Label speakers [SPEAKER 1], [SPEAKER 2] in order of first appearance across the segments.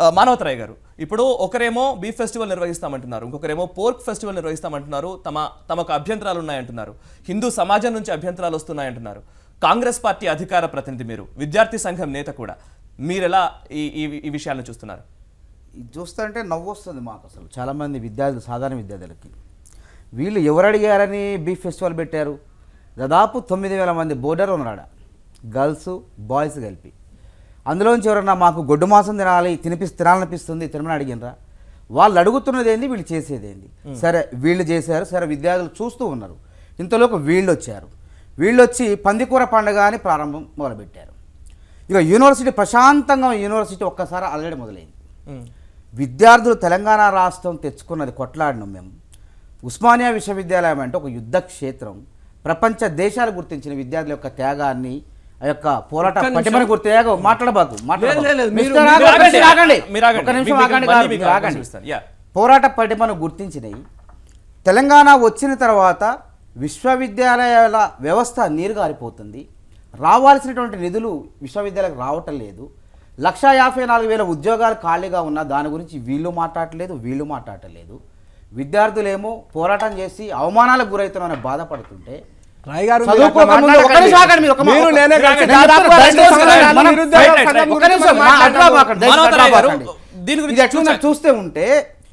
[SPEAKER 1] ఆ, మానవతరాయ్ గారు ఇప్పుడు ఒకరేమో బీఫ్ ఫెస్టివల్ నిర్వహిస్తామంటున్నారు ఇంకొకరేమో పోర్క్ ఫెస్టివల్ నిర్వహిస్తామంటున్నారు తమ తమకు అభ్యంతరాలు ఉన్నాయంటున్నారు హిందూ సమాజం నుంచి అభ్యంతరాలు వస్తున్నాయంటున్నారు కాంగ్రెస్ పార్టీ అధికార ప్రతినిధి మీరు విద్యార్థి సంఘం నేత కూడా మీరెలా ఈ ఈ ఈ విషయాలను చూస్తున్నారు
[SPEAKER 2] ఇది చూస్తుంటే నవ్వు వస్తుంది మాకు అసలు చాలామంది విద్యార్థులు సాధారణ విద్యార్థులకి వీళ్ళు ఎవరు అడిగారని బీఫ్ ఫెస్టివల్ పెట్టారు దాదాపు తొమ్మిది వేల మంది బోర్డర్ ఉన్నాడు గర్ల్స్ బాయ్స్ కలిపి అందులోంచి ఎవరన్నా మాకు గొడ్డు మాంసం తినాలి తినిపి తినాలనిపిస్తుంది తినమని అడిగినరా వాళ్ళు అడుగుతున్నది ఏంది వీళ్ళు చేసేది ఏంది సరే వీళ్ళు చేశారు సరే విద్యార్థులు చూస్తూ ఉన్నారు ఇంతలోకి వీళ్ళు వచ్చారు వీళ్ళు వచ్చి పందికూర పండుగ అని ప్రారంభం మొదలుపెట్టారు ఇక యూనివర్సిటీ ప్రశాంతంగా యూనివర్సిటీ ఒక్కసారి అల్లడి మొదలైంది
[SPEAKER 1] ఉమ్.
[SPEAKER 2] విద్యార్థులు తెలంగాణ రాష్ట్రం తెచ్చుకున్నది కొట్లాడినాం మేము ఉస్మానియా విశ్వవిద్యాలయం అంటే ఒక యుద్ధ క్షేత్రం ప్రపంచ దేశాలు గుర్తించిన విద్యార్థుల యొక్క త్యాగాన్ని ఆ యొక్క పోరాట
[SPEAKER 3] ఒక్క నిమిషం.
[SPEAKER 2] పటిమని గుర్తు మాట్లాడబాకు మాట్లాడబాకు.
[SPEAKER 3] లేదు, లేదు, మీరు-
[SPEAKER 2] మిస్టర్
[SPEAKER 3] మీరు
[SPEAKER 2] ఆగండి,
[SPEAKER 1] ఆగండి.
[SPEAKER 2] ఆగండి.
[SPEAKER 1] మీరు ఆగండి.
[SPEAKER 2] ఒక్క నిమిషం
[SPEAKER 1] మీకు-
[SPEAKER 2] ఆగండి
[SPEAKER 1] మళ్ళీ
[SPEAKER 2] కాదు,
[SPEAKER 1] మీకు
[SPEAKER 2] మీరు
[SPEAKER 1] అవకాశం
[SPEAKER 2] ఆగండి.
[SPEAKER 1] ఇస్తాను. యా.
[SPEAKER 2] పోరాట పటిమను గుర్తించినవి తెలంగాణ వచ్చిన తర్వాత విశ్వవిద్యాలయాల వ్యవస్థ నీరు గారిపోతుంది రావాల్సినటువంటి నిధులు విశ్వవిద్యాలయాలకు రావటం లేదు లక్షా యాభై నాలుగు వేల ఉద్యోగాలు ఖాళీగా ఉన్న దాని గురించి వీళ్ళు మాట్లాడలేదు వీళ్ళు మాట్లాడలేదు విద్యార్థులేమో పోరాటం చేసి అవమానాలకు గురవుతున్నామని బాధపడుతుంటే
[SPEAKER 3] రాయ్ గారు
[SPEAKER 2] చదువుకోక
[SPEAKER 3] మీరు
[SPEAKER 2] ముందు ఒక్క నిమిషం ఆగండి మీరు, ఒక మా-
[SPEAKER 3] మీరు
[SPEAKER 2] ఒక-
[SPEAKER 3] నేనే
[SPEAKER 2] నేను
[SPEAKER 3] కలిసి
[SPEAKER 2] దాదాపు
[SPEAKER 3] చెప్తున్నా,
[SPEAKER 2] రెండు
[SPEAKER 3] దయచేసి
[SPEAKER 2] సంవత్సరాలు
[SPEAKER 3] మనం
[SPEAKER 2] మనం
[SPEAKER 3] నిరుద్యోగ
[SPEAKER 2] రైట్, రైట్,
[SPEAKER 3] సంఘం
[SPEAKER 2] ఒక్క
[SPEAKER 3] గురించి
[SPEAKER 2] నిమిషం
[SPEAKER 3] మాట్లాడదాం.
[SPEAKER 2] మాట్లాడబాకండి, దయచేసి
[SPEAKER 1] మానవతరాయ్ గారు,
[SPEAKER 2] మాట్లాడబాకండి.
[SPEAKER 1] దీని గురించి
[SPEAKER 2] ఇది ఎట్లుందో
[SPEAKER 1] చూసా-
[SPEAKER 2] చూస్తే ఉంటే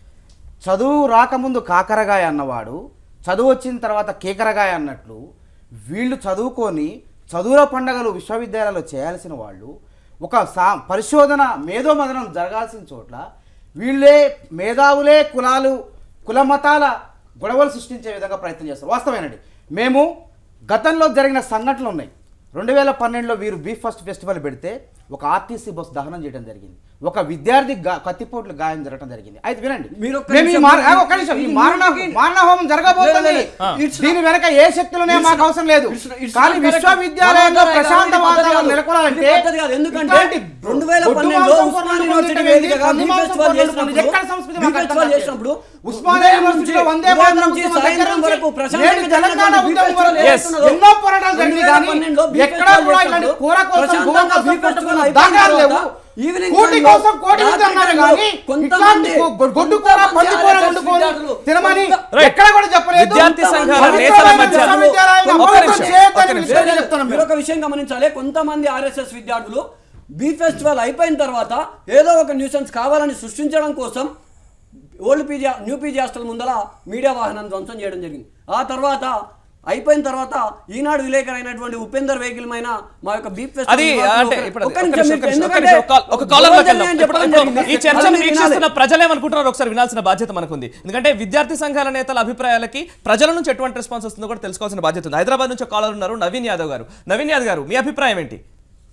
[SPEAKER 2] చదువు రాకముందు కాకరగాయ అన్నవాడు చదువు వచ్చిన తర్వాత కేకరగాయ అన్నట్లు వీళ్ళు చదువుకొని చదువుల పండగలు విశ్వవిద్యాలయాల్లో చేయాల్సిన వాళ్ళు ఒక సా పరిశోధన మేధోమదనం జరగాల్సిన చోట్ల వీళ్ళే మేధావులే కులాలు కుల మతాల గొడవలు సృష్టించే విధంగా ప్రయత్నం చేస్తారు వాస్తవేనండి మేము గతంలో జరిగిన సంఘటనలు ఉన్నాయి రెండు వేల పన్నెండులో వీరు బీఫ్ ఫస్ట్ ఫెస్టివల్ పెడితే ఒక ఆర్టీసీ బస్ దహనం చేయడం జరిగింది ఒక విద్యార్థి గా- కత్తిపోట్లు గాయం జరగడం జరిగింది అయితే వినండి
[SPEAKER 3] మీరు ఒక్క
[SPEAKER 2] మేము ఈ
[SPEAKER 3] నిమిషం
[SPEAKER 2] మార-
[SPEAKER 3] మీరు-
[SPEAKER 2] ఆ, ఒక్క నిమిషం ఈ మారణ మారణ హోమం జరగబోతుంది
[SPEAKER 3] లేదు, లేదు. It's
[SPEAKER 2] దీని వెనక ఏ శక్తులునే
[SPEAKER 3] It's
[SPEAKER 2] మాకు
[SPEAKER 3] not-
[SPEAKER 2] అవసరం లేదు
[SPEAKER 3] It's not- it's
[SPEAKER 2] కానీ
[SPEAKER 3] not correct.
[SPEAKER 2] విశ్వవిద్యాలయంలో
[SPEAKER 3] మనోహర్
[SPEAKER 2] ప్రశాంత
[SPEAKER 3] గారు, ఇది పద్ధతి
[SPEAKER 2] వాతావరణం
[SPEAKER 3] కాదు.
[SPEAKER 2] నెలకొనాలంటే
[SPEAKER 3] ఇది పద్ధతి కాదు. ఎందుకంటే
[SPEAKER 2] ఇట్లాంటి
[SPEAKER 3] 2012
[SPEAKER 2] బొడ్డు
[SPEAKER 3] లో
[SPEAKER 2] మాంసం
[SPEAKER 3] ఉస్మానియా
[SPEAKER 2] కొనుక్కొని
[SPEAKER 3] యూనివర్సిటీ
[SPEAKER 2] తింటే
[SPEAKER 3] వేదికగా
[SPEAKER 2] పంది
[SPEAKER 3] బీఫ్
[SPEAKER 2] మాంసం
[SPEAKER 3] ఫెస్టివల్
[SPEAKER 2] కొనుక్కొని
[SPEAKER 3] చేసినప్పుడు,
[SPEAKER 2] ఇది ఎక్కడ సంస్కృతి
[SPEAKER 3] బీఫ్
[SPEAKER 2] మాకు అర్థం
[SPEAKER 3] ఫెస్టివల్
[SPEAKER 2] కాదు.
[SPEAKER 3] చేసినప్పుడు
[SPEAKER 2] ఉస్మానియా
[SPEAKER 3] ఉదయం నుంచి-
[SPEAKER 2] యూనివర్సిటీలో వందే
[SPEAKER 3] ఉదయం
[SPEAKER 2] మాతరం
[SPEAKER 3] నుంచి
[SPEAKER 2] ఉద్యమం దగ్గర
[SPEAKER 3] సాయంత్రం
[SPEAKER 2] నుంచి
[SPEAKER 3] వరకు ప్రశాంతంగా
[SPEAKER 2] నేడు తెలంగాణ
[SPEAKER 3] జరిగినటువంటి
[SPEAKER 2] ఉద్యమం
[SPEAKER 3] బీఫ్
[SPEAKER 2] వరకు
[SPEAKER 3] ఫెస్టివల్
[SPEAKER 1] Yes.
[SPEAKER 3] చేస్తున్నారు.
[SPEAKER 2] ఎన్నో పోరాటాలు జరిగినాయి కానీ
[SPEAKER 3] 2012 బీఫ్
[SPEAKER 2] ఎక్కడా
[SPEAKER 3] ఫెస్టివల్
[SPEAKER 2] కూడా ఇలాంటి
[SPEAKER 3] చేసినప్పుడు
[SPEAKER 2] కూర కోసం
[SPEAKER 3] ప్రశాంతంగా
[SPEAKER 2] భూమి
[SPEAKER 3] బీఫ్
[SPEAKER 2] కోసం
[SPEAKER 3] ఫెస్టివల్ అయిపోయిన
[SPEAKER 2] దాఖలాలు లేవు
[SPEAKER 3] తర్వాత ఈవినింగ్
[SPEAKER 2] కూటి
[SPEAKER 3] టైంలో
[SPEAKER 2] కోసం కోటి
[SPEAKER 3] రాత్రి
[SPEAKER 2] అన్నారు
[SPEAKER 3] టైంలో
[SPEAKER 2] కానీ
[SPEAKER 3] కొంతమంది-
[SPEAKER 2] ఇట్లాంటి గొ- గొడ్డు కూర పంది కూర
[SPEAKER 3] కొంతమంది
[SPEAKER 2] వండుకొని
[SPEAKER 3] విద్యార్థులు
[SPEAKER 2] తినమని
[SPEAKER 1] Right.
[SPEAKER 2] ఎక్కడ కూడా చెప్పలేదు
[SPEAKER 1] విద్యార్థి సంఘాల
[SPEAKER 2] పవిత్రమైన
[SPEAKER 1] నేతల మధ్య
[SPEAKER 2] విశ్వవిద్యాలయాలను
[SPEAKER 1] ఒక్క
[SPEAKER 2] అపవిత్రం
[SPEAKER 1] నిమిషం,
[SPEAKER 2] చేయొద్దని
[SPEAKER 1] ఒక్క నిమిషం.
[SPEAKER 2] విషయాన్ని చెప్తున్నాం
[SPEAKER 3] మీరు ఒక విషయం గమనించాలి కొంతమంది ఆర్ఎస్ఎస్ విద్యార్థులు బీ ఫెస్టివల్ అయిపోయిన తర్వాత ఏదో ఒక న్యూసెన్స్ కావాలని సృష్టించడం కోసం old PG new PG hostel ముందర మీడియా వాహనాన్ని ధ్వంసం చేయడం జరిగింది ఆ తర్వాత అయిపోయిన తర్వాత ఈనాడు విలేకరు అయినటువంటి ఉపేందర్ వెహికల్ మైన మా యొక్క బీఫ్
[SPEAKER 1] అది
[SPEAKER 3] ఫెస్టివల్
[SPEAKER 1] అంటే ఇప్పుడు
[SPEAKER 3] ఒక్క
[SPEAKER 1] ఒక్క
[SPEAKER 3] నిమిషం
[SPEAKER 1] నిమిషం,
[SPEAKER 3] మీరు
[SPEAKER 1] ఒక్క నిమిషం, ఒక్క
[SPEAKER 3] ఎందుకంటే
[SPEAKER 1] నిమిషం, ఒక కాల్- ఒక కాలర్ లోకి వెళ్దాం.
[SPEAKER 3] అని
[SPEAKER 1] ఇప్పుడు
[SPEAKER 3] చెప్పడం
[SPEAKER 1] ఇప్పుడు
[SPEAKER 3] జరిగింది.
[SPEAKER 1] ఈ చర్చను
[SPEAKER 3] అది మీరు వినాలి.
[SPEAKER 1] వీక్షిస్తున్న ప్రజలేమనుకుంటున్నారు ఒకసారి వినాల్సిన బాధ్యత మనకుంది ఎందుకంటే విద్యార్థి సంఘాల నేతల అభిప్రాయాలకి ప్రజల నుంచి ఎటువంటి రెస్పాన్స్ వస్తుందో కూడా తెలుసుకోవాల్సిన బాధ్యత ఉంది హైదరాబాద్ నుంచి ఒక కాలర్ ఉన్నారు నవీన్ యాదవ్ గారు నవీన్ యాదవ్ గారు మీ అభిప్రాయం ఏంటి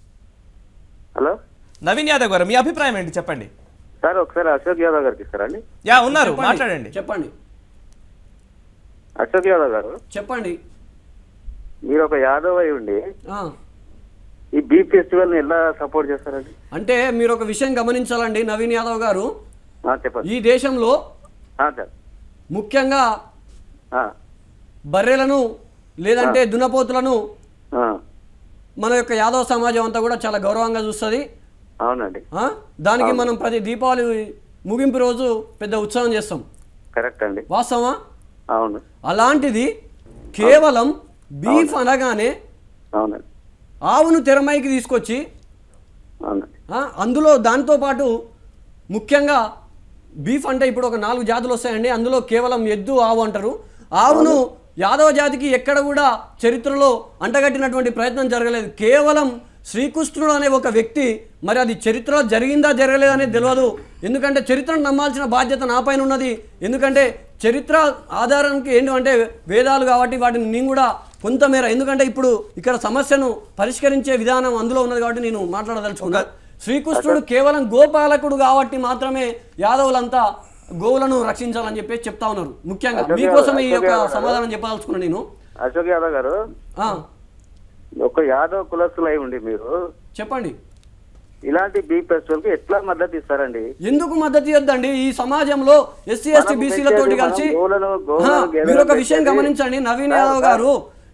[SPEAKER 4] హలో
[SPEAKER 1] నవీన్ యాదవ్ గారు మీ అభిప్రాయం ఏంటి చెప్పండి
[SPEAKER 4] సార్ ఒకసారి అశోక్ యాదవ్ గారికి ఇస్తారండి
[SPEAKER 1] యా ఉన్నారు
[SPEAKER 3] చెప్పండి.
[SPEAKER 1] మాట్లాడండి
[SPEAKER 3] చెప్పండి
[SPEAKER 4] అశోక్ యాదవ్ గారు
[SPEAKER 3] చెప్పండి
[SPEAKER 4] మీరు ఒక యాదవ్ అయి ఉండి
[SPEAKER 3] ఆ.
[SPEAKER 4] ఈ బీఫ్ ఫెస్టివల్ ని ఎలా సపోర్ట్ చేస్తారండి
[SPEAKER 3] అంటే మీరు ఒక విషయం గమనించాలండి నవీన్ యాదవ్ గారు
[SPEAKER 4] ఆ, చెప్పండి
[SPEAKER 3] ఈ దేశంలో
[SPEAKER 4] ఆ, సార్
[SPEAKER 3] ముఖ్యంగా
[SPEAKER 4] ఆ,
[SPEAKER 3] బర్రెలను లేదంటే దున్నపోతులను
[SPEAKER 4] ఆ,
[SPEAKER 3] మన యొక్క యాదవ సమాజం అంతా కూడా చాలా గౌరవంగా చూస్తుంది
[SPEAKER 4] అవునండి
[SPEAKER 3] దానికి మనం ప్రతి దీపావళి ముగింపు రోజు పెద్ద ఉత్సవం చేస్తాం
[SPEAKER 4] కరెక్ట్ అండి
[SPEAKER 3] వాస్తవమా
[SPEAKER 4] అవును
[SPEAKER 3] అలాంటిది కేవలం బీఫ్ అనగానే
[SPEAKER 4] అవునండి
[SPEAKER 3] ఆవును తెరమైకి తీసుకొచ్చి
[SPEAKER 4] అవునండి
[SPEAKER 3] ఆ, అందులో దాంతో పాటు ముఖ్యంగా బీఫ్ అంటే ఇప్పుడు ఒక నాలుగు జాతులు వస్తాయండి అందులో కేవలం ఎద్దు ఆవు అంటారు ఆవును యాదవ జాతికి ఎక్కడ కూడా చరిత్రలో అంటగట్టినటువంటి ప్రయత్నం జరగలేదు కేవలం శ్రీకృష్ణుడు అనే ఒక వ్యక్తి మరి అది చరిత్రలో జరిగిందా జరగలేదనేది తెలియదు ఎందుకంటే చరిత్రను నమ్మాల్సిన బాధ్యత నా పైన ఉన్నది ఎందుకంటే చరిత్ర ఆధారానికి ఏంటంటే వేదాలు కాబట్టి వాటిని నేను కూడా కొంతమేర ఎందుకంటే ఇప్పుడు ఇక్కడ సమస్యను పరిష్కరించే విధానం అందులో ఉన్నది కాబట్టి నేను మాట్లాడదలుచుకున్నా శ్రీకృష్ణుడు కేవలం గోపాలకుడు కాబట్టి మాత్రమే యాదవులంతా గోవులను రక్షించాలని చెప్పేసి చెప్తా ఉన్నారు ముఖ్యంగా
[SPEAKER 4] అశోక్
[SPEAKER 3] మీకోసమే ఈ
[SPEAKER 4] యాదవ్
[SPEAKER 3] యొక్క
[SPEAKER 4] గారు.
[SPEAKER 3] సమాధానం చెప్పదలుచుకున్నా నేను
[SPEAKER 4] అశోక్ యాదవ్ గారు
[SPEAKER 3] ఆ,
[SPEAKER 4] ఒక యాదవ్ కులస్తులు అయి ఉండి మీరు
[SPEAKER 3] చెప్పండి
[SPEAKER 4] ఇలాంటి బీఫ్ ఫెస్టివల్ కి ఎట్లా మద్దతు ఇస్తారండి
[SPEAKER 3] ఎందుకు మద్దతు ఇవ్వద్దండి ఈ సమాజంలో ఎస్సీ ఎస్టీ
[SPEAKER 4] మనం
[SPEAKER 3] బీసీలతో
[SPEAKER 4] పెట్టేది
[SPEAKER 3] కలిసి
[SPEAKER 4] మనం గోవులను- గోవులను
[SPEAKER 3] ఆ,
[SPEAKER 4] గేదెలను
[SPEAKER 3] మీరు ఒక విషయం
[SPEAKER 4] పెట్టేది-
[SPEAKER 3] గమనించండి నవీన్
[SPEAKER 4] సార్,
[SPEAKER 3] యాదవ్
[SPEAKER 4] సార్.
[SPEAKER 3] గారు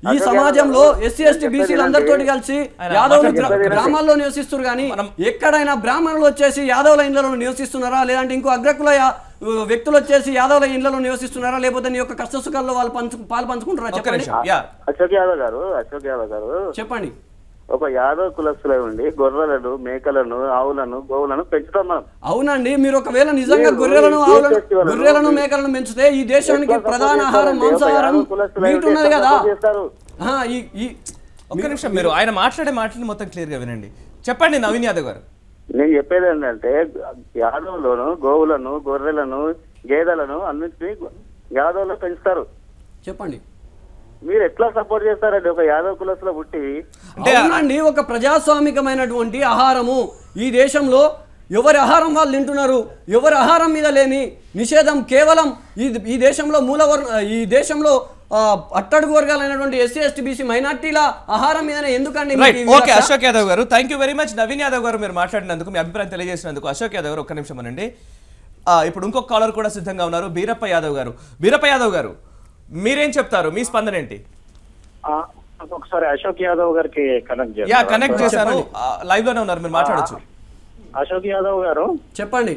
[SPEAKER 3] ఈ సమాజంలో ఎస్సీ ఎస్టీ బీసీలు అందరితోటి కలిసి
[SPEAKER 1] ఆయన
[SPEAKER 3] యాదవులు
[SPEAKER 1] మాట్లాడుతున్నారు.
[SPEAKER 3] గ్రా- గ్రామాల్లో నివసిస్తున్నారు కానీ
[SPEAKER 1] మనం-
[SPEAKER 3] ఎక్కడైనా బ్రాహ్మణులు వచ్చేసి యాదవుల ఇళ్లలో నివసిస్తున్నారా లేదంటే ఇంకో అగ్రకుల యా- వ్యక్తులు వచ్చేసి యాదవుల ఇళ్లలో నివసిస్తున్నారా లేకపోతే నీ యొక్క కష్ట సుఖాల్లో వాళ్ళు పంచు పాలు పంచుకుంటారా
[SPEAKER 1] ఒక్క
[SPEAKER 3] చెప్పండి
[SPEAKER 1] నిమిషం యా
[SPEAKER 4] అశోక్ యాదవ్ గారు అశోక్ యాదవ్ గారు
[SPEAKER 3] చెప్పండి
[SPEAKER 4] ఒక యాదవ్ కులస్తులై ఉండి గొర్రెలను మేకలను ఆవులను గోవులను పెంచుతాం మనం
[SPEAKER 3] అవునండి మీరు ఒకవేళ నిజంగా
[SPEAKER 4] మీరు
[SPEAKER 3] గొర్రెలను
[SPEAKER 4] ఈ
[SPEAKER 3] ఆవులను
[SPEAKER 4] ఫెస్టివల్
[SPEAKER 3] గొర్రెలను
[SPEAKER 4] మీరు
[SPEAKER 3] మేకలను పెంచితే ఈ దేశానికి
[SPEAKER 4] ఎట్లా
[SPEAKER 3] ప్రధాన
[SPEAKER 4] సపోర్ట్
[SPEAKER 3] ఆహారం
[SPEAKER 4] చేస్తారండి? ఒక
[SPEAKER 3] మాంసాహారం
[SPEAKER 4] యాదవ్ కులస్తులు
[SPEAKER 3] మీట్
[SPEAKER 4] అయితే
[SPEAKER 3] ఉన్నది
[SPEAKER 4] ఎట్లా
[SPEAKER 3] కదా
[SPEAKER 4] సపోర్ట్ చేస్తారు?
[SPEAKER 3] ఆ, ఈ ఈ
[SPEAKER 1] ఒక్క నిమిషం మీరు ఆయన మాట్లాడే మాటలు మొత్తం క్లియర్గా వినండి చెప్పండి నవీన్ యాదవ్ గారు
[SPEAKER 4] నేను చెప్పేది ఏంటంటే యాదవులను గోవులను గొర్రెలను గేదెలను అన్నింటినీ యాదవులు పెంచుతారు
[SPEAKER 3] చెప్పండి
[SPEAKER 4] మీరు ఎట్లా సపోర్ట్ చేస్తారండి ఒక యాదవ్ కులస్తులో పుట్టి
[SPEAKER 1] అంటే
[SPEAKER 3] అవునండి ఒక ప్రజాస్వామికమైనటువంటి ఆహారము ఈ దేశంలో ఎవరి ఆహారం వాళ్ళు తింటున్నారు ఎవరి ఆహారం మీద లేని నిషేధం కేవలం ఈ ఈ దేశంలో మూలవర్ ఈ దేశంలో ఆ, అట్టడుగు వర్గాలైనటువంటి ఎస్సీ ఎస్టీ బీసీ మైనార్టీల ఆహారం మీదనే ఎందుకండి మీకు
[SPEAKER 1] రైట్
[SPEAKER 3] ఈ
[SPEAKER 1] ఓకే
[SPEAKER 3] వివక్ష?
[SPEAKER 1] Ashok Yadav garu thank you very much Naveen Yadav garu మీరు మాట్లాడినందుకు మీ అభిప్రాయం తెలియజేసినందుకు అశోక్ యాదవ్ గారు ఒక్క నిమిషం అనండి ఆ, ఇప్పుడు ఇంకొక కాలర్ కూడా సిద్ధంగా ఉన్నారు బీరప్ప యాదవ్ గారు బీరప్ప యాదవ్ గారు మీరేం చెప్తారు మీ స్పందన ఏంటి
[SPEAKER 5] ఆ, ఒకసారి అశోక్ యాదవ్ గారికి కనెక్ట్
[SPEAKER 1] యా
[SPEAKER 5] చేస్తారా?
[SPEAKER 1] కనెక్ట్ చేశాను లైవ్ లోనే ఉన్నారు మీరు మాట్లాడొచ్చు
[SPEAKER 5] అశోక్ యాదవ్ గారు
[SPEAKER 3] చెప్పండి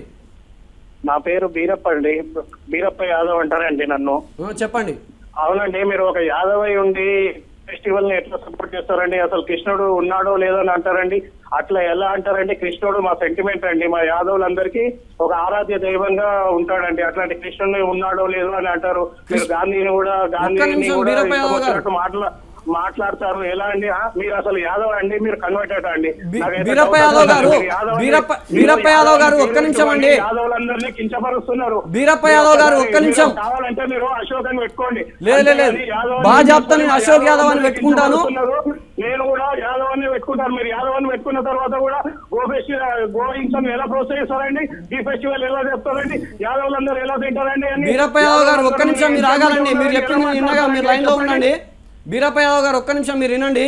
[SPEAKER 5] నా పేరు బీరప్ప అండి బీరప్ప యాదవ్ అంటారండి నన్ను
[SPEAKER 3] ఆ, చెప్పండి
[SPEAKER 5] అవునండి మీరు ఒక యాదవ్ అయి ఉండి ఫెస్టివల్ ని ఎట్లా సపోర్ట్ చేస్తారండి అసలు కృష్ణుడు ఉన్నాడో లేదో అని అంటారండి అట్లా ఎలా అంటారండి కృష్ణుడు మా సెంటిమెంట్ అండి మా యాదవులందరికీ ఒక ఆరాధ్య దైవంగా ఉంటాడండి అట్లాంటి కృష్ణుడు ఉన్నాడో లేదో అని అంటారు మీరు గాంధీని కూడా గాంధీని
[SPEAKER 3] నిమిషం,
[SPEAKER 5] కూడా
[SPEAKER 3] వీరప్ప యాదవ్ గారు.
[SPEAKER 5] ఇష్టం వచ్చినట్టు మాట్లా మాట్లాడతారు ఎలా అండి ఆ? మీరు అసలు యాదవ్ అండి మీరు కన్వర్టెడ్ అండి
[SPEAKER 3] బి-
[SPEAKER 5] నాకైతే
[SPEAKER 3] వీరప్ప
[SPEAKER 5] డౌట్
[SPEAKER 3] యాదవ్
[SPEAKER 5] వస్తుంది.
[SPEAKER 3] గారు,
[SPEAKER 5] మీరు యాదవ్ అండి.
[SPEAKER 3] వీరప్ప-
[SPEAKER 5] మీరు
[SPEAKER 3] వీరప్ప యాదవ్ గారు,
[SPEAKER 5] యాదవ్
[SPEAKER 3] ఒక్క నిమిషం అండి.
[SPEAKER 5] యాదవులందరినీ కించపరుస్తున్నారు
[SPEAKER 3] వీరప్ప యాదవ్ గారు, ఒక్క
[SPEAKER 5] మీరు
[SPEAKER 3] నిమిషం.
[SPEAKER 5] కావాలంటే మీరు అశోక్ అని పెట్టుకోండి
[SPEAKER 3] లేదు, లేదు, లేదు.
[SPEAKER 5] అంతేగాని యాదవ్ అని
[SPEAKER 3] బాగా చెప్తాను, నేను
[SPEAKER 5] మీరు
[SPEAKER 3] అశోక్ యాదవ్ అని
[SPEAKER 5] యాదవ్
[SPEAKER 3] పెట్టుకుంటాను.
[SPEAKER 5] కించపరుస్తున్నారు. నేను కూడా యాదవ్ అని పెట్టుకుంటాను మీరు యాదవ్ అని పెట్టుకున్న తర్వాత కూడా గో ఫెస్టివల్ గో హింసను ఎలా ప్రోత్సహిస్తారండి ఈ ఫెస్టివల్ ఎలా చెప్తారండి యాదవులందరూ ఎలా తింటారండి అని
[SPEAKER 3] బీరప్ప యాదవ్ గారు ఒక్క
[SPEAKER 5] యాదవులందరూ
[SPEAKER 3] నిమిషం మీరు ఆగాలండి మీరు
[SPEAKER 5] ఎలా
[SPEAKER 3] చెప్పింది నేను విన్నగా మీరు లైన్ లో ఉండండి బీరప్ప యాదవ్ గారు ఒక్క నిమిషం మీరు వినండి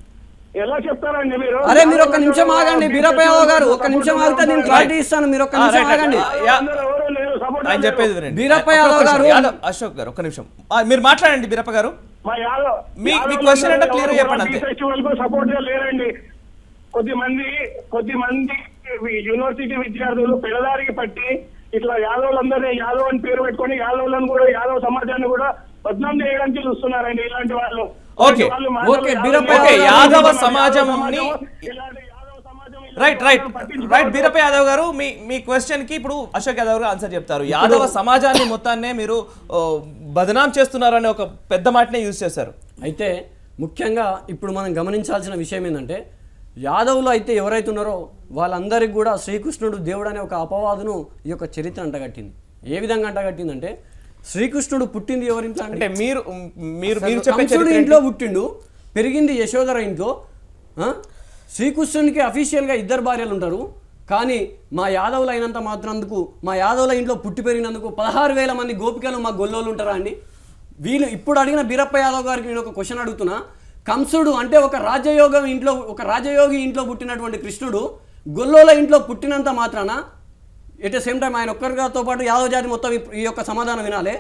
[SPEAKER 5] ఎలా చెప్తారండి మీరు
[SPEAKER 3] అరే మీరు ఒక్క నిమిషం ఆగండి బీరప్ప యాదవ్ గారు ఒక్క నిమిషం ఆగితే నేను క్లారిటీ ఇస్తాను మీరు ఒక్క
[SPEAKER 1] ఆ,
[SPEAKER 3] నిమిషం
[SPEAKER 1] రైట్,
[SPEAKER 3] ఆగండి
[SPEAKER 1] రైట్. యా.
[SPEAKER 5] అందరూ ఎవరు లేరు, support
[SPEAKER 1] ఆయన
[SPEAKER 5] లేరు.
[SPEAKER 1] చెప్పేది వినండి
[SPEAKER 3] బీరప్ప
[SPEAKER 1] ఒక్క
[SPEAKER 3] యాదవ్
[SPEAKER 1] నిమిషం.
[SPEAKER 3] గారు-
[SPEAKER 1] యాదవ్ అశోక్ గారు ఒక్క నిమిషం ఆ, మీరు మాట్లాడండి బీరప్ప గారు
[SPEAKER 5] మా యాదవ్
[SPEAKER 1] మీ- మీ
[SPEAKER 5] యాదవులందరూ
[SPEAKER 1] question అంటే clear గా
[SPEAKER 5] ఎవరు
[SPEAKER 1] చెప్పండి
[SPEAKER 5] కూడా
[SPEAKER 1] అంతే.
[SPEAKER 5] ఈ ఫెస్టివల్ కు సపోర్ట్ గా లేరండి కొద్ది మంది కొద్ది మంది యూనివర్సిటీ విద్యార్థులు పెడదారికి పట్టి ఇట్లా యాదవులందరినీ యాదవ్ అని పేరు పెట్టుకొని యాదవులను కూడా యాదవ్ సమాజాన్ని కూడా బద్నాం చేయడానికి చూస్తున్నారండి ఇలాంటి వాళ్ళు
[SPEAKER 1] ఓకే.
[SPEAKER 5] ఇలాంటి వాళ్ళు మాత్రం
[SPEAKER 3] ఓకే,
[SPEAKER 5] యాదవ్
[SPEAKER 3] బీరప్ప
[SPEAKER 1] ఓకే,
[SPEAKER 5] యాదవ్
[SPEAKER 1] యాదవ
[SPEAKER 5] యాదవ్
[SPEAKER 1] సమాజంని-
[SPEAKER 5] సమాజం, ఇలాంటి యాదవ సమాజం ఇలాంటి
[SPEAKER 1] రైట్ రైట్
[SPEAKER 5] వాళ్ళని పట్టించుకోవద్దు.
[SPEAKER 1] రైట్ బీరప్ప యాదవ్ గారు మీ మీ క్వశ్చన్ కి ఇప్పుడు అశోక్ యాదవ్ గారు ఆన్సర్ చెప్తారు యాదవ సమాజాన్ని మొత్తాన్నే మీరు ఓ, బదనాం చేస్తున్నారనే ఒక పెద్ద మాటనే యూజ్ చేశారు
[SPEAKER 3] అయితే ముఖ్యంగా ఇప్పుడు మనం గమనించాల్సిన విషయం ఏంటంటే యాదవులు అయితే ఎవరైతే ఉన్నారో వాళ్ళందరికీ కూడా శ్రీకృష్ణుడు దేవుడు అనే ఒక అపవాదును ఈ యొక్క చరిత్ర అంటగట్టింది ఏ విధంగా అంటగట్టిందంటే శ్రీకృష్ణుడు పుట్టింది ఎవరింట్లో అంటే
[SPEAKER 1] అంటే మీరు మీరు మీరు చెప్పే
[SPEAKER 3] కంసుడి
[SPEAKER 1] చరిత్ర
[SPEAKER 3] ఇంట్లో
[SPEAKER 1] ఏంటి?
[SPEAKER 3] పుట్టిండు పెరిగింది యశోధర ఇంట్లో ఆ? శ్రీకృష్ణునికి అఫీషియల్గా ఇద్దరు భార్యలు ఉంటారు కానీ మా యాదవులు అయినంత మాత్రందుకు మా యాదవుల ఇంట్లో పుట్టి పెరిగినందుకు పదహారు వేల మంది గోపికలు మా గొల్లోళ్ళు ఉంటారా అండి వీళ్ళు ఇప్పుడు అడిగిన బీరప్ప యాదవ్ గారికి నేను ఒక క్వశ్చన్ అడుగుతున్నా కంసుడు అంటే ఒక రాజయోగం ఇంట్లో ఒక రాజయోగి ఇంట్లో పుట్టినటువంటి కృష్ణుడు గొల్లోల ఇంట్లో పుట్టినంత మాత్రాన ఎట్ ద సేమ్ టైం ఆయన ఒక్కరితో పాటు యాదవ జాతి మొత్తం ఈ- ఈ యొక్క సమాధానం వినాలి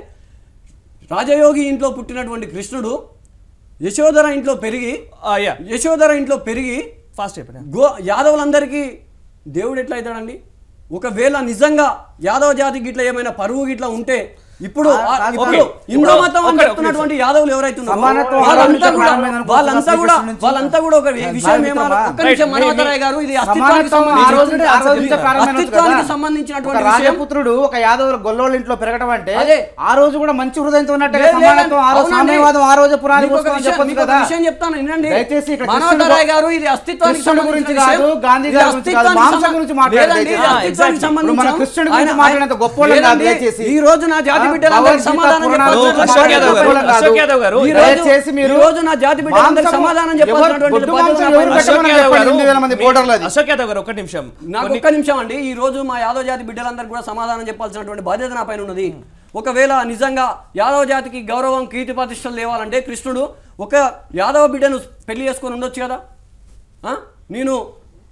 [SPEAKER 3] రాజయోగి ఇంట్లో పుట్టినటువంటి కృష్ణుడు యశోధర ఇంట్లో పెరిగి
[SPEAKER 1] ఆ, యా
[SPEAKER 3] యశోధర ఇంట్లో పెరిగి
[SPEAKER 1] ఫాస్ట్ చెప్పండి
[SPEAKER 3] గో యాదవులందరికీ దేవుడు ఎట్లా అవుతాడండి ఒకవేళ నిజంగా యాదవ జాతికి గిట్ల ఏమైనా పరువు గిట్ల ఉంటే ఇప్పుడు
[SPEAKER 2] ఆ,
[SPEAKER 3] ఆ-
[SPEAKER 2] కాదు,
[SPEAKER 3] ఇప్పుడు
[SPEAKER 1] ఓకే.
[SPEAKER 3] హిందూ
[SPEAKER 1] ఇప్పుడు
[SPEAKER 3] మతం అని
[SPEAKER 1] ఒక్క- ఒక్క
[SPEAKER 3] చెప్తున్నటువంటి యాదవులు ఎవరైతే ఉన్నారో
[SPEAKER 2] సమానత్వం
[SPEAKER 3] వాళ్ళంతా
[SPEAKER 2] ఆలోచించే
[SPEAKER 3] కూడా
[SPEAKER 2] ప్రారంభమైన
[SPEAKER 3] వాళ్ళంతా కూడా
[SPEAKER 2] కృష్ణుడి నుంచి
[SPEAKER 3] వాళ్ళంతా కూడా ఒక
[SPEAKER 2] నా-
[SPEAKER 3] విషయం
[SPEAKER 2] నా
[SPEAKER 3] ఏమన్నారు
[SPEAKER 2] మిత్రమా?
[SPEAKER 3] ఒక్క నిమిషం
[SPEAKER 1] రైట్, మీ-
[SPEAKER 3] మనోహరరాయ్ గారు ఇది అస్తిత్వానికి
[SPEAKER 2] సమానత్వం ఆ
[SPEAKER 3] సంబంధించిన-
[SPEAKER 2] రోజు ఆ రోజు నుంచే ప్రారంభమైనది
[SPEAKER 3] అస్తిత్వానికి
[SPEAKER 2] కదా. ఒక
[SPEAKER 3] సంబంధించినటువంటి విషయం
[SPEAKER 2] రాజపుత్రుడు ఒక యాదవ్ గొల్లోళ్ళ ఇంట్లో పెరగడం అంటే
[SPEAKER 3] అదే.
[SPEAKER 2] ఆ రోజు కూడా మంచి హృదయంతో ఉన్నట్టుగా
[SPEAKER 3] లేదు,
[SPEAKER 2] సమానత్వం ఆ రోజు
[SPEAKER 3] అవునండి.
[SPEAKER 2] సామ్యవాదం ఆ రోజు పురాణి
[SPEAKER 3] మీకు ఒక
[SPEAKER 2] పుస్తకం
[SPEAKER 3] విషయం-
[SPEAKER 2] చెప్పొచ్చు
[SPEAKER 3] మీకు ఒక
[SPEAKER 2] కదా
[SPEAKER 3] విషయం చెప్తాను వినండి
[SPEAKER 2] దయచేసి ఇక్కడ
[SPEAKER 3] మనోహర్
[SPEAKER 2] కృష్ణుడు
[SPEAKER 3] రాయ్ గారు ఇది అస్తిత్వానికి
[SPEAKER 2] కృష్ణుడి గురించి
[SPEAKER 3] సంబంధించిన
[SPEAKER 2] కాదు,
[SPEAKER 3] విషయం.
[SPEAKER 2] గాంధీ
[SPEAKER 3] ఇది
[SPEAKER 2] గారి గురించి కాదు,
[SPEAKER 3] అస్తిత్వానికి
[SPEAKER 2] మాంసం
[SPEAKER 3] సంబంధ-
[SPEAKER 2] గురించి మాట్లాడండి
[SPEAKER 3] లేదండి, ఇది
[SPEAKER 2] దయచేసి.
[SPEAKER 3] అస్తిత్వానికి
[SPEAKER 2] ఇప్పుడు
[SPEAKER 3] సంబంధించిన-
[SPEAKER 2] మన కృష్ణుడి గురించి
[SPEAKER 3] ఆయన-
[SPEAKER 2] మాట్లాడినంత గొప్పోళ్ళం కాదు
[SPEAKER 3] లేదండి,
[SPEAKER 2] దయచేసి.
[SPEAKER 3] ఈ రోజు నా జాతి
[SPEAKER 2] ఆ,
[SPEAKER 3] బిడ్డలందరికీ
[SPEAKER 2] భగవద్గీత
[SPEAKER 3] సమాధానం
[SPEAKER 2] పురాణాలు
[SPEAKER 3] చెప్పాల్సిన
[SPEAKER 1] అశోక్ యాదవ్ గారు,
[SPEAKER 2] గొప్పవాళ్ళం కాదు.
[SPEAKER 1] అశోక్ యాదవ్ గారు,
[SPEAKER 3] ఈ రోజు-
[SPEAKER 2] దయచేసి మీరు
[SPEAKER 3] ఈ రోజు నా జాతి బిడ్డలందరికీ
[SPEAKER 2] మాంసం
[SPEAKER 3] సమాధానం
[SPEAKER 2] ఎవరు-
[SPEAKER 3] చెప్పాల్సినటువంటి
[SPEAKER 2] గొడ్డు
[SPEAKER 3] బాధ్యత
[SPEAKER 2] మాంసం
[SPEAKER 3] నా
[SPEAKER 2] ఎవరు
[SPEAKER 3] పైన ఉంది.
[SPEAKER 2] పెట్టమని
[SPEAKER 1] అశోక్ యాదవ్
[SPEAKER 2] చెప్పండి,
[SPEAKER 1] గారు,
[SPEAKER 2] ఎనిమిది వేల మంది
[SPEAKER 1] మీ-
[SPEAKER 2] బోర్డర్లు అది.
[SPEAKER 1] అశోక్ యాదవ్ గారు ఒక్క నిమిషం
[SPEAKER 3] నాకు
[SPEAKER 1] కొన్ని-
[SPEAKER 3] ఒక్క నిమిషం అండి ఈ రోజు మా యాదవ జాతి బిడ్డలందరికీ కూడా సమాధానం చెప్పాల్సినటువంటి బాధ్యత నా పైన ఉన్నది ఒకవేళ నిజంగా యాదవ జాతికి గౌరవం కీర్తి ప్రతిష్టలు లేవాలంటే కృష్ణుడు ఒక యాదవ బిడ్డను పెళ్లి చేసుకొని ఉండొచ్చు కదా ఆ? నేను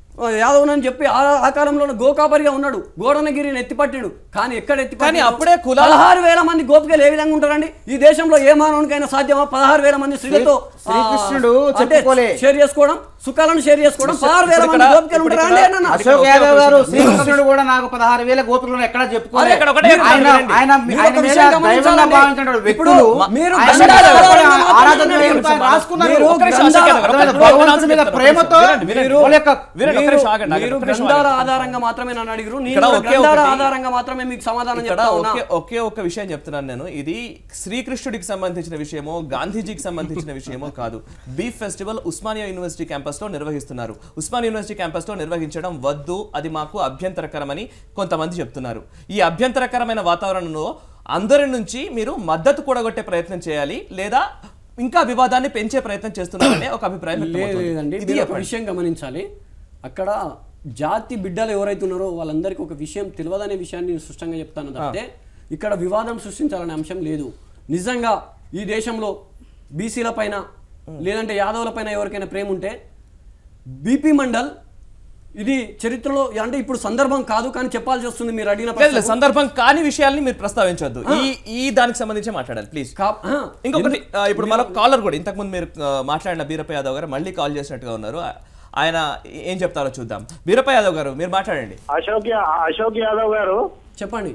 [SPEAKER 3] ఆ, యాదవ్ అని చెప్పి ఆ ఆ కాలంలో గోకాపరిగా ఉన్నాడు గోడనగిరిని ఎత్తిపట్టాడు కానీ ఎక్కడ ఎత్తి
[SPEAKER 1] కానీ అప్పుడే కులాల-
[SPEAKER 3] పదహారు వేల మంది గోపికలు ఏ విధంగా ఉంటారండి ఈ దేశంలో ఏ మానవునికైనా సాధ్యమా పదహారు వేల మంది స్త్రీలతో ఆ,
[SPEAKER 2] శ్రీకృష్ణుడు
[SPEAKER 3] అంటే
[SPEAKER 2] చెప్పుకోలే.
[SPEAKER 3] షేర్ చేసుకోవడం సుఖాలను షేర్ చేసుకోవడం పదహారు వేల మంది
[SPEAKER 1] ఇక్కడ-
[SPEAKER 3] గోపికలు
[SPEAKER 1] ఇప్పుడు
[SPEAKER 3] ఉంటారా
[SPEAKER 1] ఇక్కడ-
[SPEAKER 3] అండి అన్న
[SPEAKER 2] అశోక్
[SPEAKER 1] ఒకే
[SPEAKER 2] యాదవ్
[SPEAKER 1] ఒక
[SPEAKER 2] గారు
[SPEAKER 1] విషయం.
[SPEAKER 2] శ్రీకృష్ణుడు కూడా నాకు పదహారు వేల గోపికలను ఎక్కడ
[SPEAKER 1] అరే,
[SPEAKER 2] చెప్పుకోలేదు
[SPEAKER 1] ఇక్కడ ఒకటే
[SPEAKER 2] ఆయన
[SPEAKER 1] వినండి.
[SPEAKER 2] ఆయన
[SPEAKER 3] మీరు
[SPEAKER 2] ఆయన
[SPEAKER 3] ఒక
[SPEAKER 2] మీద
[SPEAKER 3] విషయం
[SPEAKER 2] దైవంగా
[SPEAKER 3] గమనించాలండి.
[SPEAKER 2] భావించిన
[SPEAKER 3] ఇప్పుడు
[SPEAKER 2] వ్యక్తులు
[SPEAKER 3] మీరు
[SPEAKER 2] ఆయన
[SPEAKER 3] గంధాల
[SPEAKER 2] మీద
[SPEAKER 3] ఆరాధన
[SPEAKER 2] ఆరాధన
[SPEAKER 3] మాత్రమే
[SPEAKER 2] చేయుట
[SPEAKER 3] మీరు
[SPEAKER 2] రాసుకున్నారు
[SPEAKER 3] మీరు
[SPEAKER 1] ఒక్క నిమిషం
[SPEAKER 3] గంధాల-
[SPEAKER 1] ఆశ గారు, ఒక్క నిమిషం
[SPEAKER 2] భగవంతుని మీద
[SPEAKER 1] చెప్తాను,
[SPEAKER 2] ప్రేమతో
[SPEAKER 1] వినండి, వినండి.
[SPEAKER 2] వాళ్ళ యొక్క
[SPEAKER 1] వినండి, ఒక్క నిమిషం ఆగండి,
[SPEAKER 3] మీరు
[SPEAKER 1] ఆగండి, ఒక్క నిమిషం
[SPEAKER 3] గ్రంథాల
[SPEAKER 1] ఆగండి.
[SPEAKER 3] ఆధారంగా మాత్రమే నన్ను అడిగారు నేను
[SPEAKER 1] ఇక్కడ
[SPEAKER 3] కూడా
[SPEAKER 1] ఒకే
[SPEAKER 3] గ్రంథాల
[SPEAKER 1] ఒకటి-
[SPEAKER 3] ఆధారంగా మాత్రమే మీకు సమాధానం
[SPEAKER 1] ఇక్కడ
[SPEAKER 3] చెప్తా ఉన్నా
[SPEAKER 1] ఒకే ఒకే ఒక విషయం చెప్తున్నాను నేను ఇది శ్రీకృష్ణుడికి సంబంధించిన విషయమో గాంధీజీకి సంబంధించిన విషయమో కాదు beef festival Osmania university campus లో నిర్వహిస్తున్నారు ఉస్మానియా యూనివర్సిటీ క్యాంపస్ లో నిర్వహించడం వద్దు అది మాకు అభ్యంతరకరమని కొంతమంది చెప్తున్నారు ఈ అభ్యంతరకరమైన వాతావరణంలో అందరి నుంచి మీరు మద్దతు కూడగొట్టే ప్రయత్నం చేయాలి లేదా ఇంకా వివాదాన్ని పెంచే ప్రయత్నం చేస్తున్నారనే ఒక అభిప్రాయం
[SPEAKER 3] లేదు
[SPEAKER 1] వ్యక్తమవుతోంది.
[SPEAKER 3] లేదండి
[SPEAKER 1] ఇది
[SPEAKER 3] మీరు ఒక
[SPEAKER 1] చెప్పండి.
[SPEAKER 3] విషయం గమనించాలి అక్కడ జాతి బిడ్డలు ఎవరైతే ఉన్నారో వాళ్ళందరికీ ఒక విషయం తెలియదనే విషయాన్ని నేను స్పష్టంగా చెప్తాను తప్పితే ఇక్కడ వివాదం సృష్టించాలనే అంశం లేదు నిజంగా ఈ దేశంలో బీసీల పైన లేదంటే యాదవుల పైన ఎవరికైనా ప్రేమ ఉంటే బీపీ మండల్ ఇది చరిత్రలో అంటే ఇప్పుడు సందర్భం కాదు కానీ చెప్పాల్సి వస్తుంది మీరు అడిగిన
[SPEAKER 1] లేదు, లేదు,
[SPEAKER 3] ప్రశ్నకు.
[SPEAKER 1] సందర్భం కాని విషయాల్ని మీరు ప్రస్తావించొద్దు ఈ ఈ దానికి సంబంధించి మాట్లాడాలి ప్లీజ్
[SPEAKER 3] కా- ఆ,
[SPEAKER 1] ఇంకొకటి ఆ, ఇప్పుడు మన కాలర్ కూడా ఇంతకుముందు మీరు ఆ, మాట్లాడిన బీరప్ప యాదవ్ గారు మళ్ళీ కాల్ చేసినట్టుగా ఉన్నారు ఆ- ఆయన ఏం చెప్తారో చూద్దాం బీరప్ప యాదవ్ గారు మీరు మాట్లాడండి
[SPEAKER 5] అశోక్ యా- అశోక్ యాదవ్ గారు
[SPEAKER 3] చెప్పండి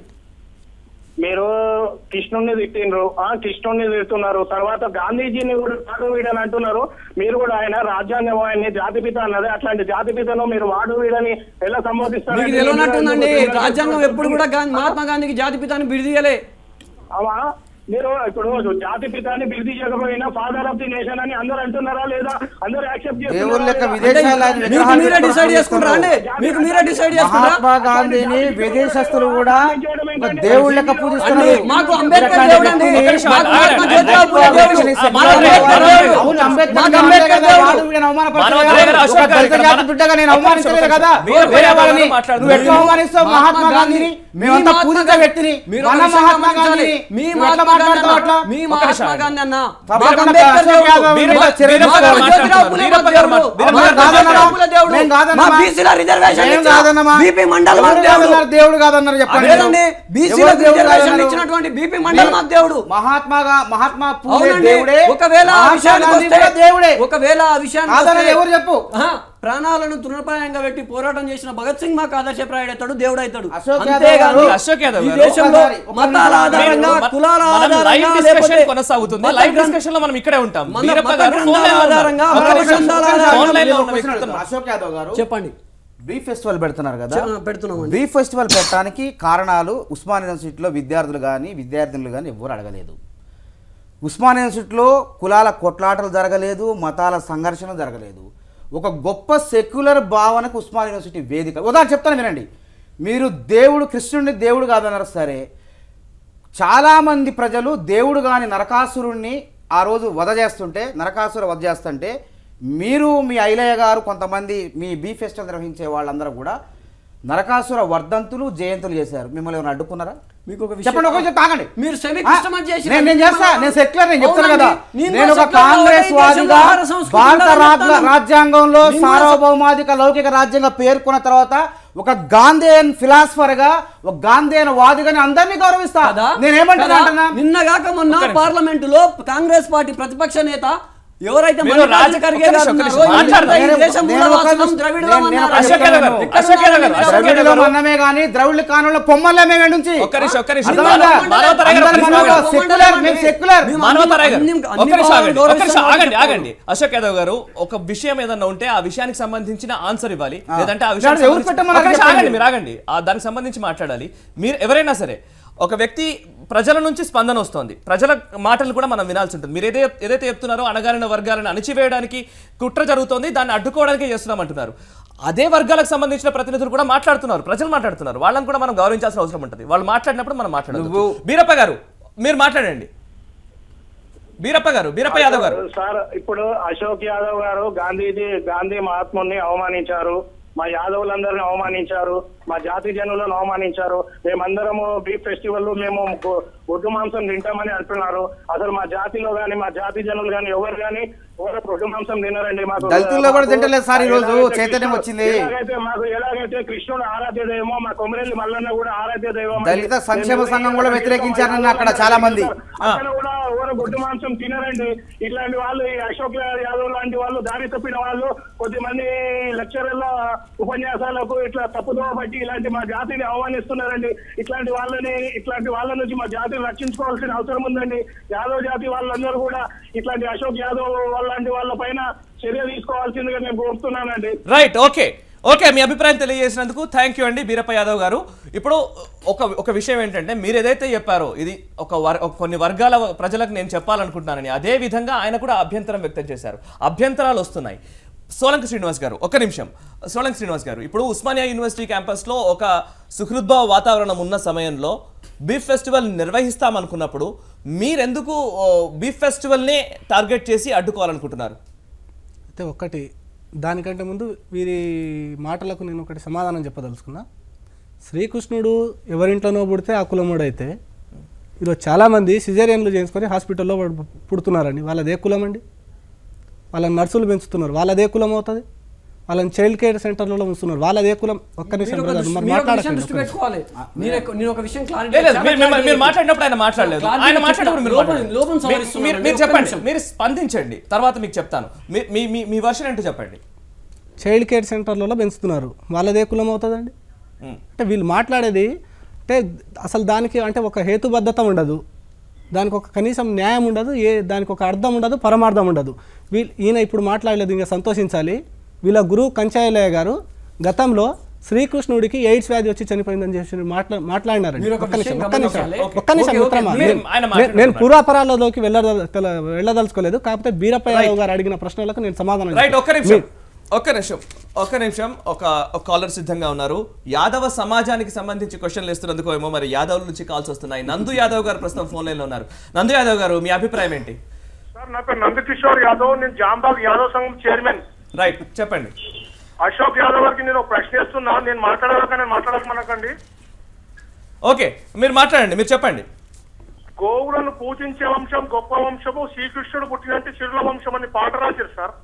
[SPEAKER 5] మీరు కృష్ణుణ్ణి తిట్టిండ్రు ఆ కృష్ణుణ్ణి తిడుతున్నారు తర్వాత గాంధీజీని కూడా వాడు వీడని అంటున్నారు మీరు కూడా ఆయన రాజ్యాంగం ఆయన్ని జాతిపిత అన్నది అట్లాంటి జాతిపితను మీరు వాడు వీడని ఎలా సంబోధిస్తారు
[SPEAKER 3] మీకు తెలియనట్టుందండి రాజ్యాంగం ఎప్పుడు కూడా గాంధీ మహాత్మా గాంధీకి జాతిపితాన్ని బిడిదీయలే
[SPEAKER 5] అవా మీరు ఇప్పుడు జాతి పితాన్ని బిల్ది చేయకపోయినా ఫాదర్ ఆఫ్ ది నేషన్ అని అందరూ అంటున్నారా లేదా అందరూ యాక్సెప్ట్
[SPEAKER 2] దేవుళ్ళ యొక్క
[SPEAKER 5] చేస్తున్నారా
[SPEAKER 2] విదేశాలు ఆయన
[SPEAKER 3] మీకు
[SPEAKER 2] విగ్రహాలు
[SPEAKER 3] మీరే
[SPEAKER 2] పెట్టుకొని
[SPEAKER 3] డిసైడ్ చేసుకుంటారా అండి మీకు మీరే డిసైడ్ చేసుకుంటారా
[SPEAKER 2] మహాత్మా గాంధీని విదేశస్తులు కూడా ఒక దేవుళ్ళ యొక్క పూజిస్తున్నారు
[SPEAKER 3] అండి, మాకు అంబేద్కర్
[SPEAKER 2] ఇట్లాంటి
[SPEAKER 3] దేవుడు అండి.
[SPEAKER 2] వ్యక్తిని
[SPEAKER 3] మాకు
[SPEAKER 1] ఆగండి,
[SPEAKER 3] మహాత్మా
[SPEAKER 1] ఆగండి.
[SPEAKER 3] జ్యోతిరావు పూలే దేవుడు.
[SPEAKER 1] మన
[SPEAKER 3] మాకు అంబేద్కర్ దేవుడు.
[SPEAKER 2] అవును, అంబేద్కర్
[SPEAKER 3] మాకు
[SPEAKER 2] గారు
[SPEAKER 3] అంబేద్కర్
[SPEAKER 2] కదా,
[SPEAKER 3] దేవుడు.
[SPEAKER 2] వాడు వీడిని అవమానపరచలేదు
[SPEAKER 1] మానవ
[SPEAKER 2] కదా.
[SPEAKER 1] గారు, అశోక్
[SPEAKER 2] ఒక
[SPEAKER 1] గారు
[SPEAKER 2] దళిత
[SPEAKER 1] ఇక్కడ
[SPEAKER 2] జాతి
[SPEAKER 1] మన-
[SPEAKER 2] బిడ్డగా నేను
[SPEAKER 1] ఒక్క నిమిషం,
[SPEAKER 2] అవమానించలేదు
[SPEAKER 1] ఒక్క
[SPEAKER 2] కదా
[SPEAKER 1] నిమిషం.
[SPEAKER 2] వేరే
[SPEAKER 1] మీరు
[SPEAKER 2] వాళ్ళని
[SPEAKER 1] మాట్లాడుతున్నారు.
[SPEAKER 2] నువ్వు ఎట్లా అవమానిస్తావు
[SPEAKER 3] మహాత్మా
[SPEAKER 2] మహాత్మా గాంధీని మేమంతా
[SPEAKER 3] మహాత్మా
[SPEAKER 2] పూజిత
[SPEAKER 3] గాంధీ-
[SPEAKER 2] వ్యక్తిని
[SPEAKER 3] మీరు
[SPEAKER 2] మన
[SPEAKER 3] ఒక విషయం
[SPEAKER 2] మహాత్మా
[SPEAKER 3] గమనించాలి.
[SPEAKER 2] గాంధీని
[SPEAKER 3] మీ
[SPEAKER 2] నువ్వు ఎట్లా
[SPEAKER 3] మహాత్మా గాంధీ
[SPEAKER 2] మాట్లాడతావు అట్లా
[SPEAKER 3] అన్న, మీ
[SPEAKER 1] ఒక్క నిమిషం
[SPEAKER 3] మహాత్మా గాంధీ అన్న
[SPEAKER 2] తప్పకుండా
[SPEAKER 3] మాకు అంబేద్కర్
[SPEAKER 2] అశోక్
[SPEAKER 3] దేవుడు.
[SPEAKER 2] యాదవ్
[SPEAKER 1] వీరప్ప-
[SPEAKER 2] మీద చర్యలు
[SPEAKER 1] వీరప్ప గారు
[SPEAKER 2] తీసుకోవాలి.
[SPEAKER 1] మాట్లాడుతున్నారు.
[SPEAKER 3] జ్యోతిరావు
[SPEAKER 1] వీరప్ప గారు
[SPEAKER 3] దేవుడు.
[SPEAKER 1] వీరప్ప
[SPEAKER 2] మేము
[SPEAKER 1] గారు
[SPEAKER 2] కాదనమా?
[SPEAKER 3] జ్యోతిరావు దేవుడు.
[SPEAKER 2] మేము కాదనమా?
[SPEAKER 3] మా బీసీల రిజర్వేషన్
[SPEAKER 2] మేము
[SPEAKER 3] ఇచ్చిన
[SPEAKER 2] కాదనమా?
[SPEAKER 3] బీపీ మండల్ మాకు
[SPEAKER 2] ఎవరు
[SPEAKER 3] దేవుడు.
[SPEAKER 2] కాదన్నారు? దేవుడు కాదన్నారు చెప్పండి
[SPEAKER 3] అదేనండి బీసీల
[SPEAKER 2] ఎవరు దేవుడు
[SPEAKER 3] రిజర్వేషన్
[SPEAKER 2] కాదన్నారు?
[SPEAKER 3] ఇచ్చినటువంటి బీపీ మండల్ మాకు దేవుడు
[SPEAKER 2] మహాత్మాగా మహాత్మా పూలే
[SPEAKER 3] అవునండి
[SPEAKER 2] దేవుడే
[SPEAKER 3] ఒకవేళ ఆ
[SPEAKER 2] మహాత్మా
[SPEAKER 3] విషయానికి
[SPEAKER 2] గాంధీ
[SPEAKER 3] వస్తే
[SPEAKER 2] కూడా దేవుడే
[SPEAKER 3] ఒకవేళ ఆ విషయానికి
[SPEAKER 2] కాదని
[SPEAKER 3] వస్తే-
[SPEAKER 2] ఎవరు చెప్పు?
[SPEAKER 3] ఆహా, ప్రాణాలను తృణప్రాయంగా పెట్టి పోరాటం చేసిన భగత్ సింగ్ మాకు ఆదర్శప్రాయుడు అవుతాడు దేవుడు అవుతాడు
[SPEAKER 2] అశోక్ యాదవ్
[SPEAKER 3] అంతేగాని
[SPEAKER 2] గారు-
[SPEAKER 1] అశోక్ యాదవ్
[SPEAKER 3] ఈ
[SPEAKER 1] గారు
[SPEAKER 3] దేశంలో
[SPEAKER 2] ఒకసారి- ఒక
[SPEAKER 3] మతాల
[SPEAKER 2] నిమిషం
[SPEAKER 3] ఆధారంగా
[SPEAKER 1] మీరు-
[SPEAKER 3] కులాల
[SPEAKER 1] మనం లైవ్
[SPEAKER 3] ఆధారంగా
[SPEAKER 1] డిస్కషన్
[SPEAKER 3] లేకపోతే
[SPEAKER 1] కొనసాగుతుంది
[SPEAKER 3] మత
[SPEAKER 1] లైవ్
[SPEAKER 3] గ్రంథ-
[SPEAKER 1] డిస్కషన్ లో మనం ఇక్కడే ఉంటాం
[SPEAKER 3] మన
[SPEAKER 1] వీరప్ప
[SPEAKER 3] మత
[SPEAKER 1] గారు
[SPEAKER 3] గ్రంథాల
[SPEAKER 1] ఫోన్ లైన్ లో ఉన్నారు.
[SPEAKER 3] ఆధారంగా,
[SPEAKER 1] ఒక్క
[SPEAKER 3] మత
[SPEAKER 1] నిమిషం,
[SPEAKER 3] గ్రంథాల
[SPEAKER 1] ఒక్క నిమిషం,
[SPEAKER 3] ఆధారంగా
[SPEAKER 1] ఫోన్ లైన్ లో
[SPEAKER 2] నేను
[SPEAKER 1] ఉన్న
[SPEAKER 2] ఒక
[SPEAKER 1] వ్యక్తి
[SPEAKER 2] క్వశ్చన్
[SPEAKER 1] చెప్తున్నారు.
[SPEAKER 2] అడుగుతా. అశోక్ యాదవ్ గారు
[SPEAKER 3] చెప్పండి
[SPEAKER 2] బీ ఫెస్టివల్ పెడుతున్నారు కదా
[SPEAKER 3] చె- పెడుతున్నామండి
[SPEAKER 2] బీ ఫెస్టివల్ పెట్టడానికి కారణాలు ఉస్మాన్ యూనివర్సిటీలో విద్యార్థులు కానీ విద్యార్థినులు కానీ ఎవ్వరు అడగలేదు ఉస్మాన్ యూనివర్సిటీలో కులాల కొట్లాటలు జరగలేదు మతాల సంఘర్షణ జరగలేదు ఒక గొప్ప సెక్యులర్ భావనకు ఉస్మాన్ యూనివర్సిటీ వేదిక ఉదాహరణ చెప్తాను వినండి మీరు దేవుడు కృష్ణుడిని దేవుడు కాదన్నారు సరే చాలామంది ప్రజలు దేవుడు కాని నరకాసురుణ్ణి ఆ రోజు వధ చేస్తుంటే నరకాసుర వధ చేస్తుంటే మీరు మీ ఐలయ్య గారు కొంతమంది మీ బీ ఫెస్టివల్ నిర్వహించే వాళ్ళందరూ కూడా నరకాసుర వర్ధంతులు జయంతులు చేశారు మిమ్మల్ని ఏమైనా అడ్డుకున్నారా
[SPEAKER 3] మీకు ఒక విషయం-
[SPEAKER 2] చెప్పండి ఒక విషయం తాగండి
[SPEAKER 3] మీరు సెమీ
[SPEAKER 2] ఆ,
[SPEAKER 3] కస్టమైజ్ చేసి
[SPEAKER 2] నేను నేను చేస్తా నేను సెక్యులర్ నేను చెప్తాను
[SPEAKER 3] అవునండి.
[SPEAKER 2] కదా
[SPEAKER 3] నేను
[SPEAKER 2] నేను ఒక
[SPEAKER 3] కూడా secular
[SPEAKER 2] కాంగ్రెస్
[SPEAKER 3] కాబట్టి
[SPEAKER 2] వాదిగా
[SPEAKER 3] దేశంలో ఆహార సంస్కృతి
[SPEAKER 2] భారత
[SPEAKER 3] ఉండాలని
[SPEAKER 2] రాజ్య-
[SPEAKER 3] చెప్తాను.
[SPEAKER 2] రాజ్యాంగంలో
[SPEAKER 3] నేను కూడా
[SPEAKER 2] సార్వభౌమాధిక లౌకిక రాజ్యంగా పేర్కొన్న తర్వాత ఒక గాంధేయన్ ఫిలాసఫర్ గా ఒక గాంధేయన్ వాదిగా నేను అందరినీ గౌరవిస్తా
[SPEAKER 3] కదా?
[SPEAKER 2] నేను ఏమంటున్నా
[SPEAKER 3] కదా?
[SPEAKER 2] అంటున్నా?
[SPEAKER 3] నిన్నగాక మొన్న
[SPEAKER 1] ఒక్క నిమిషం.
[SPEAKER 3] పార్లమెంటులో కాంగ్రెస్ పార్టీ ప్రతిపక్ష నేత ఎవరైతే
[SPEAKER 1] మీరు
[SPEAKER 3] మల్లికార్జున
[SPEAKER 1] రాజ-
[SPEAKER 3] ఖర్గే
[SPEAKER 1] ఒక్క
[SPEAKER 3] గారు
[SPEAKER 1] నిమిషం, ఒక్క
[SPEAKER 3] ఉన్నారో,
[SPEAKER 1] నిమిషం.
[SPEAKER 3] ఈ
[SPEAKER 1] మాట్లాడదాం.
[SPEAKER 3] ఈ దేశం
[SPEAKER 2] నేను
[SPEAKER 3] మూల
[SPEAKER 2] ఒక
[SPEAKER 3] వాస్తవం
[SPEAKER 2] నిమిషం-
[SPEAKER 3] ద్రవిడులం
[SPEAKER 2] నేను- నేను
[SPEAKER 3] అన్నారు.
[SPEAKER 2] ఒక
[SPEAKER 1] అశోక్ యాదవ్ గారు,
[SPEAKER 3] ఎక్కడ
[SPEAKER 1] అశోక్ యాదవ్ గారు,
[SPEAKER 3] ఉన్నారు?
[SPEAKER 1] అశోక్ యాదవ్
[SPEAKER 2] ద్రవిడులం
[SPEAKER 1] గారు.
[SPEAKER 2] అన్నమే కానీ ద్రవిడ కాలంలో పొమ్మలే మేము నుంచి
[SPEAKER 1] ఒక్క నిమిషం, ఒక్క నిమిషం.
[SPEAKER 2] అర్థమైందా?
[SPEAKER 1] మానవతరాయ్ గారు,
[SPEAKER 2] అందరి
[SPEAKER 1] ఒక్క
[SPEAKER 2] మనలో
[SPEAKER 1] నిమిషం.
[SPEAKER 2] సెక్యులర్ మేము సెక్యులర్
[SPEAKER 3] మేము
[SPEAKER 1] మానవతరాయ్ గారు
[SPEAKER 3] అన్ని-
[SPEAKER 1] ఒక్క
[SPEAKER 3] అన్ని
[SPEAKER 1] నిమిషం
[SPEAKER 3] భావాలను
[SPEAKER 1] ఆగండి ఒక్క నిమిషం
[SPEAKER 3] గౌరవిస్తామని
[SPEAKER 1] ఆగండి
[SPEAKER 3] చెప్పారు.
[SPEAKER 1] ఆగండి అశోక్ యాదవ్ గారు ఒక విషయం ఏదన్నా ఉంటే ఆ విషయానికి సంబంధించిన ఆన్సర్ ఇవ్వాలి
[SPEAKER 2] ఆ.
[SPEAKER 1] లేదంటే ఆ
[SPEAKER 2] ఎవరు
[SPEAKER 1] విషయానికి సంబంధించి-
[SPEAKER 2] పెట్టమన్నారు
[SPEAKER 1] ఒక్క నిమిషం
[SPEAKER 2] చెప్పండి.
[SPEAKER 1] ఆగండి మీరు ఆగండి ఆ దానికి సంబంధించి మాట్లాడాలి మీరు ఎవరైనా సరే ఒక వ్యక్తి ప్రజల నుంచి స్పందన వస్తోంది ప్రజల మాటలు కూడా మనం వినాల్సి ఉంటుంది మీరు ఏదైతే ఏదైతే చెప్తున్నారో అణగారిన వర్గాలను అణిచివేయడానికి కుట్ర జరుగుతోంది దాన్ని అడ్డుకోవడానికే చేస్తున్నామంటున్నారు అదే వర్గాలకు సంబంధించిన ప్రతినిధులు కూడా మాట్లాడుతున్నారు ప్రజలు మాట్లాడుతున్నారు వాళ్ళని కూడా మనం గౌరవించాల్సిన అవసరం ఉంటుంది వాళ్ళు మాట్లాడినప్పుడు మనం మాట్లాడదు
[SPEAKER 2] నువ్వు-
[SPEAKER 1] బీరప్ప గారు మీరు మాట్లాడండి బీరప్ప గారు బీరప్ప యాదవ్ గారు
[SPEAKER 5] సార్ ఇప్పుడు అశోక్ యాదవ్ గారు గాంధీజీ గాంధీ మహాత్ముని అవమానించారు మా యాదవులందరిని అవమానించారు మా జాతి జనులను అవమానించారు మేమందరము బీఫ్ ఫెస్టివల్ మేము గు- గుడ్డు మాంసం తింటామని అంటున్నారు అసలు మా జాతిలో గాని మా జాతి జనులు గాని ఎవరు గాని ఓర ప్రొడ్డు మాంసం తినారండి మాకు
[SPEAKER 2] దళితుల్లో కూడా తింటలేదు సార్ ఈ రోజు.
[SPEAKER 5] ఎలాగైతే
[SPEAKER 2] చైతన్యం
[SPEAKER 5] కృష్ణుడు-
[SPEAKER 2] వచ్చింది.
[SPEAKER 5] ఎలాగైతే మాకు ఎలాగైతే కృష్ణుడు ఆరాధ్య దైవమో మా కొమరెల్లి మల్లన్న కూడా ఆరాధ్య దైవం అండి.
[SPEAKER 2] దళిత సంక్షేమ
[SPEAKER 5] మేము
[SPEAKER 2] సంఘం కూడా
[SPEAKER 5] దళిత
[SPEAKER 2] వ్యతిరేకించారని అక్కడ
[SPEAKER 5] దళిత
[SPEAKER 2] చాలా మంది.
[SPEAKER 5] అక్కడ కూడా ఓర గొడ్డు మాంసం తినరండి ఇట్లాంటి వాళ్ళు ఈ అశోక్ యాదవ్ లాంటి వాళ్ళు దారి తప్పిన వాళ్ళు కొద్దిమంది లెక్చరర్ల ఉపన్యాసాలకు ఇట్లా తప్పుదోవ బట్టి ఇలాంటి మా జాతిని అవమానిస్తున్నారండి ఇట్లాంటి వాళ్ళని ఇట్లాంటి వాళ్ళ నుంచి మా జాతిని రక్షించుకోవాల్సిన అవసరం ఉందండి యాదవ్ జాతి వాళ్ళందరూ కూడా ఇట్లాంటి అశోక్ యాదవ్ లాంటి వాళ్ళ పైన చర్య తీసుకోవాల్సిందిగా నేను కోరుతున్నానండి
[SPEAKER 1] రైట్ ఓకే ఓకే మీ అభిప్రాయం తెలియజేసినందుకు థ్యాంక్ యూ అండి బీరప్ప యాదవ్ గారు ఇప్పుడు ఒక ఒక విషయం ఏంటంటే మీరు ఏదైతే చెప్పారో ఇది ఒక వర్ ఒక కొన్ని వర్గాల ప్రజలకు నేను చెప్పాలనుకుంటున్నానని అదే విధంగా ఆయన కూడా అభ్యంతరం వ్యక్తం చేశారు అభ్యంతరాలు వస్తున్నాయి సోలంకి శ్రీనివాస్ గారు ఒక నిమిషం సోలంకి శ్రీనివాస్ గారు ఇప్పుడు ఉస్మానియా యూనివర్సిటీ క్యాంపస్లో ఒక సుహృద్భావ వాతావరణం ఉన్న సమయంలో బీఫ్ ఫెస్టివల్ నిర్వహిస్తామనుకున్నప్పుడు మీరెందుకు ఓ, బీఫ్ ఫెస్టివల్నే టార్గెట్ చేసి అడ్డుకోవాలనుకుంటున్నారు
[SPEAKER 6] అయితే ఒక్కటి దానికంటే ముందు వీరి మాటలకు నేను ఒకటి సమాధానం చెప్పదలుచుకున్నా శ్రీకృష్ణుడు ఎవరింట్లోనో పుడితే ఆ కులముడైతే ఈరోజు చాలామంది సిజేరియన్లు చేసుకొని హాస్పిటల్లో పడు- పుడుతున్నారండి వాళ్ళది ఏ కులం అండి వాళ్ళని నర్సులు పెంచుతున్నారు వాళ్ళది ఏ కులం అవుతుంది వాళ్ళని చైల్డ్ కేర్ సెంటర్లలో ఉంచుతున్నారు వాళ్ళది ఏ కులం ఒక్క నిమిషం
[SPEAKER 3] మీరు ఒక
[SPEAKER 6] brother,
[SPEAKER 3] దృష్టి-
[SPEAKER 6] మరి
[SPEAKER 3] మీరు ఒక విషయం
[SPEAKER 6] మాట్లాడకండి
[SPEAKER 3] దృష్టి
[SPEAKER 6] ఒక్క నిమిషం.
[SPEAKER 3] పెట్టుకోవాలి నేను ఒక- నేను ఒక విషయం క్లారిటీ
[SPEAKER 1] లేదు, లేదు, మీరు- మీరు- మీరు మాట్లాడినప్పుడు ఆయన మాట్లాడలేదు
[SPEAKER 3] Clarity
[SPEAKER 1] ఆయన
[SPEAKER 3] చెప్పిన
[SPEAKER 1] మాట్లాడినప్పుడు మీరు
[SPEAKER 3] లోపం-
[SPEAKER 1] మాట్లాడండి.
[SPEAKER 3] లోపం
[SPEAKER 1] మీరు-
[SPEAKER 3] సవరిస్తున్నాను
[SPEAKER 1] మీరు-
[SPEAKER 3] అండి,
[SPEAKER 1] మీరు
[SPEAKER 3] ఒక్క
[SPEAKER 1] చెప్పండి
[SPEAKER 3] నిమిషం.
[SPEAKER 1] మీరు స్పందించండి తర్వాత మీకు చెప్తాను మీ- మీ మీ మీ వర్షన్ ఏంటో చెప్పండి
[SPEAKER 6] చైల్డ్ కేర్ సెంటర్లలో పెంచుతున్నారు వాళ్ళది ఏ కులం అవుతుందండి
[SPEAKER 1] ఉమ్.
[SPEAKER 6] అంటే వీళ్ళు మాట్లాడేది అంటే అసలు దానికి అంటే ఒక హేతుబద్ధత ఉండదు దానికి ఒక కనీసం న్యాయం ఉండదు ఏ దానికి ఒక అర్థం ఉండదు పరమార్థం ఉండదు వీళ్ళు ఈయన ఇప్పుడు మాట్లాడలేదు ఇంకా సంతోషించాలి వీళ్ళ గురువు కంచాయలయ్య గారు గతంలో శ్రీకృష్ణుడికి ఎయిడ్స్ వ్యాధి వచ్చి చనిపోయిందని చెప్పి మాట్లా మాట్లాడినారండి
[SPEAKER 3] మీరు ఒక
[SPEAKER 6] ఒక్క నిమిషం
[SPEAKER 3] విషయం
[SPEAKER 6] ఒక్క నిమిషం
[SPEAKER 3] గమనించాలి.
[SPEAKER 6] ఒక్క నిమిషం
[SPEAKER 3] ఓకే, ఓకే.
[SPEAKER 6] మిత్రమా
[SPEAKER 1] మీరు-
[SPEAKER 6] నేను-
[SPEAKER 1] ఆయన
[SPEAKER 6] నేను-
[SPEAKER 1] మాట్లాడుతున్నారు.
[SPEAKER 6] నేను పూర్వాపరాలలోకి వెళ్ళద తెల- వెళ్ళదలుచుకోలేదు కాకపోతే బీరప్ప యాదవ్ గారు అడిగిన ప్రశ్నలకు నేను సమాధానం
[SPEAKER 1] రైట్ ఒక్క
[SPEAKER 6] చెప్తాను.
[SPEAKER 1] నిమిషం ఒక్క నిమిషం ఒక్క నిమిషం ఒక ఒక కాలర్ సిద్ధంగా ఉన్నారు యాదవ సమాజానికి సంబంధించి క్వశ్చన్లు ఇస్తున్నందుకు ఏమో మరి యాదవ్ నుంచి కాల్స్ వస్తున్నాయి నందు యాదవ్ గారు ప్రస్తుతం ఫోన్ లైన్ లో ఉన్నారు నందు యాదవ్ గారు మీ అభిప్రాయం ఏంటి
[SPEAKER 7] సార్ నా పేరు నందకిషోర్ యాదవ్ నేను జాంబాగ్ యాదవ్ సంఘం చైర్మన్
[SPEAKER 1] రైట్ చెప్పండి
[SPEAKER 7] అశోక్ యాదవ్ గారికి నేను ఒక ప్రశ్న వేస్తున్నా నేను మాట్లాడాలక నేను మాట్లాడకమనకండి
[SPEAKER 1] ఓకే మీరు మాట్లాడండి మీరు చెప్పండి
[SPEAKER 7] గోవులను పూజించే వంశం గొప్ప వంశము శ్రీకృష్ణుడు పుట్టినంటే చిరుల వంశం అని పాట రాశారు సార్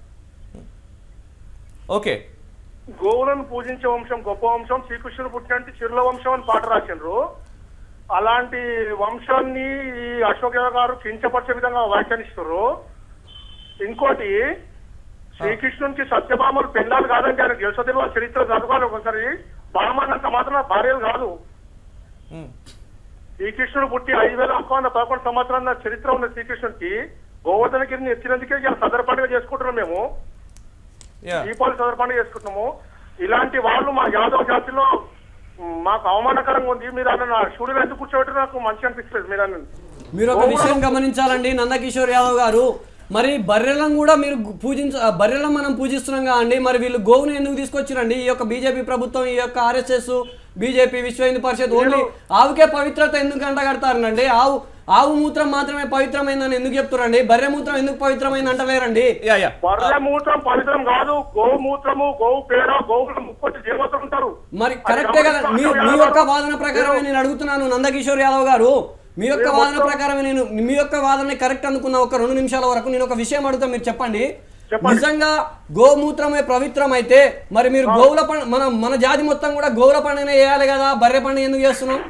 [SPEAKER 1] ఓకే
[SPEAKER 7] గోవులను పూజించే వంశం గొప్ప వంశం శ్రీకృష్ణుడు పుట్టినంటే చిరుల వంశం అని పాట రాసిండ్రు అలాంటి వంశాన్ని ఈ అశోక్ యాదవ్ గారు కించపరిచే విధంగా వ్యాఖ్యానిస్తారు ఇంకోటి శ్రీకృష్ణునికి సత్యభామలు పెళ్ళాలు కాదంటే ఆయన తెలుసో చరిత్ర చదవాలి ఒకసారి భామన్నంత మాత్రం భార్యలు కాదు
[SPEAKER 1] ఉమ్.
[SPEAKER 7] శ్రీకృష్ణుడు పుట్టి ఐదు వేల వంద పదకొండు సంవత్సరాల చరిత్ర ఉన్న శ్రీకృష్ణుడికి గోవర్ధనగిరిని ఎత్తినందుకే ఇవాళ సదర పండుగ చేసుకుంటున్నాం మేము
[SPEAKER 1] యా
[SPEAKER 7] దీపావళి సదర పండుగ చేసుకుంటున్నాము ఇలాంటి వాళ్ళు మా యాదవ్ జాతిలో మ్, మాకు అవమానకరంగా ఉంది మీరు అన్న నా స్టూడియోలో ఎందుకు కూర్చోబెట్టి నాకు మంచి అనిపిస్తుంది మీరు అన్న
[SPEAKER 3] మీరు ఒక విషయం గమనించాలండి నందకిషోర్ యాదవ్ గారు మరి బర్రెలను కూడా మీరు గు- పూజించ ఆ బర్రెలను మనం పూజిస్తున్నాం కదండి మరి వీళ్ళు గోవును ఎందుకు తీసుకొచ్చిరండి ఈ యొక్క బీజేపీ ప్రభుత్వం ఈ యొక్క ఆర్ఎస్ఎస్ బీజేపీ విశ్వ హిందూ పరిషత్ ఓన్లీ ఆవుకే పవిత్రత ఎందుకు అంటగడతారండి ఆవు ఆవు మూత్రం మాత్రమే పవిత్రమైందని ఎందుకు చెప్తారండి బర్రె మూత్రం ఎందుకు పవిత్రమైంది అంటలేరండి
[SPEAKER 1] యా యా
[SPEAKER 7] బర్రె మూత్రం పవిత్రం కాదు గోవు మూత్రము గోవు పేడ గోవులు ముప్పటి దేవతలు ఉంటారు
[SPEAKER 3] మరి కరెక్టే కదా మీ మీ యొక్క వాదన ప్రకారమే నేను అడుగుతున్నాను నందకిషోర్ యాదవ్ గారు మీ యొక్క వాదన ప్రకారమే నేను మీ యొక్క వాదన కరెక్ట్ అనుకున్న ఒక రెండు నిమిషాల వరకు నేను ఒక విషయం అడుగుతా మీరు చెప్పండి నిజంగా గోమూత్రమే పవిత్రం అయితే మరి మీరు గోవుల పండుగ మన మన జాతి మొత్తం కూడా గోవుల పండుగ చేయాలి కదా బర్రె పండుగ ఎందుకు చేస్తున్నాం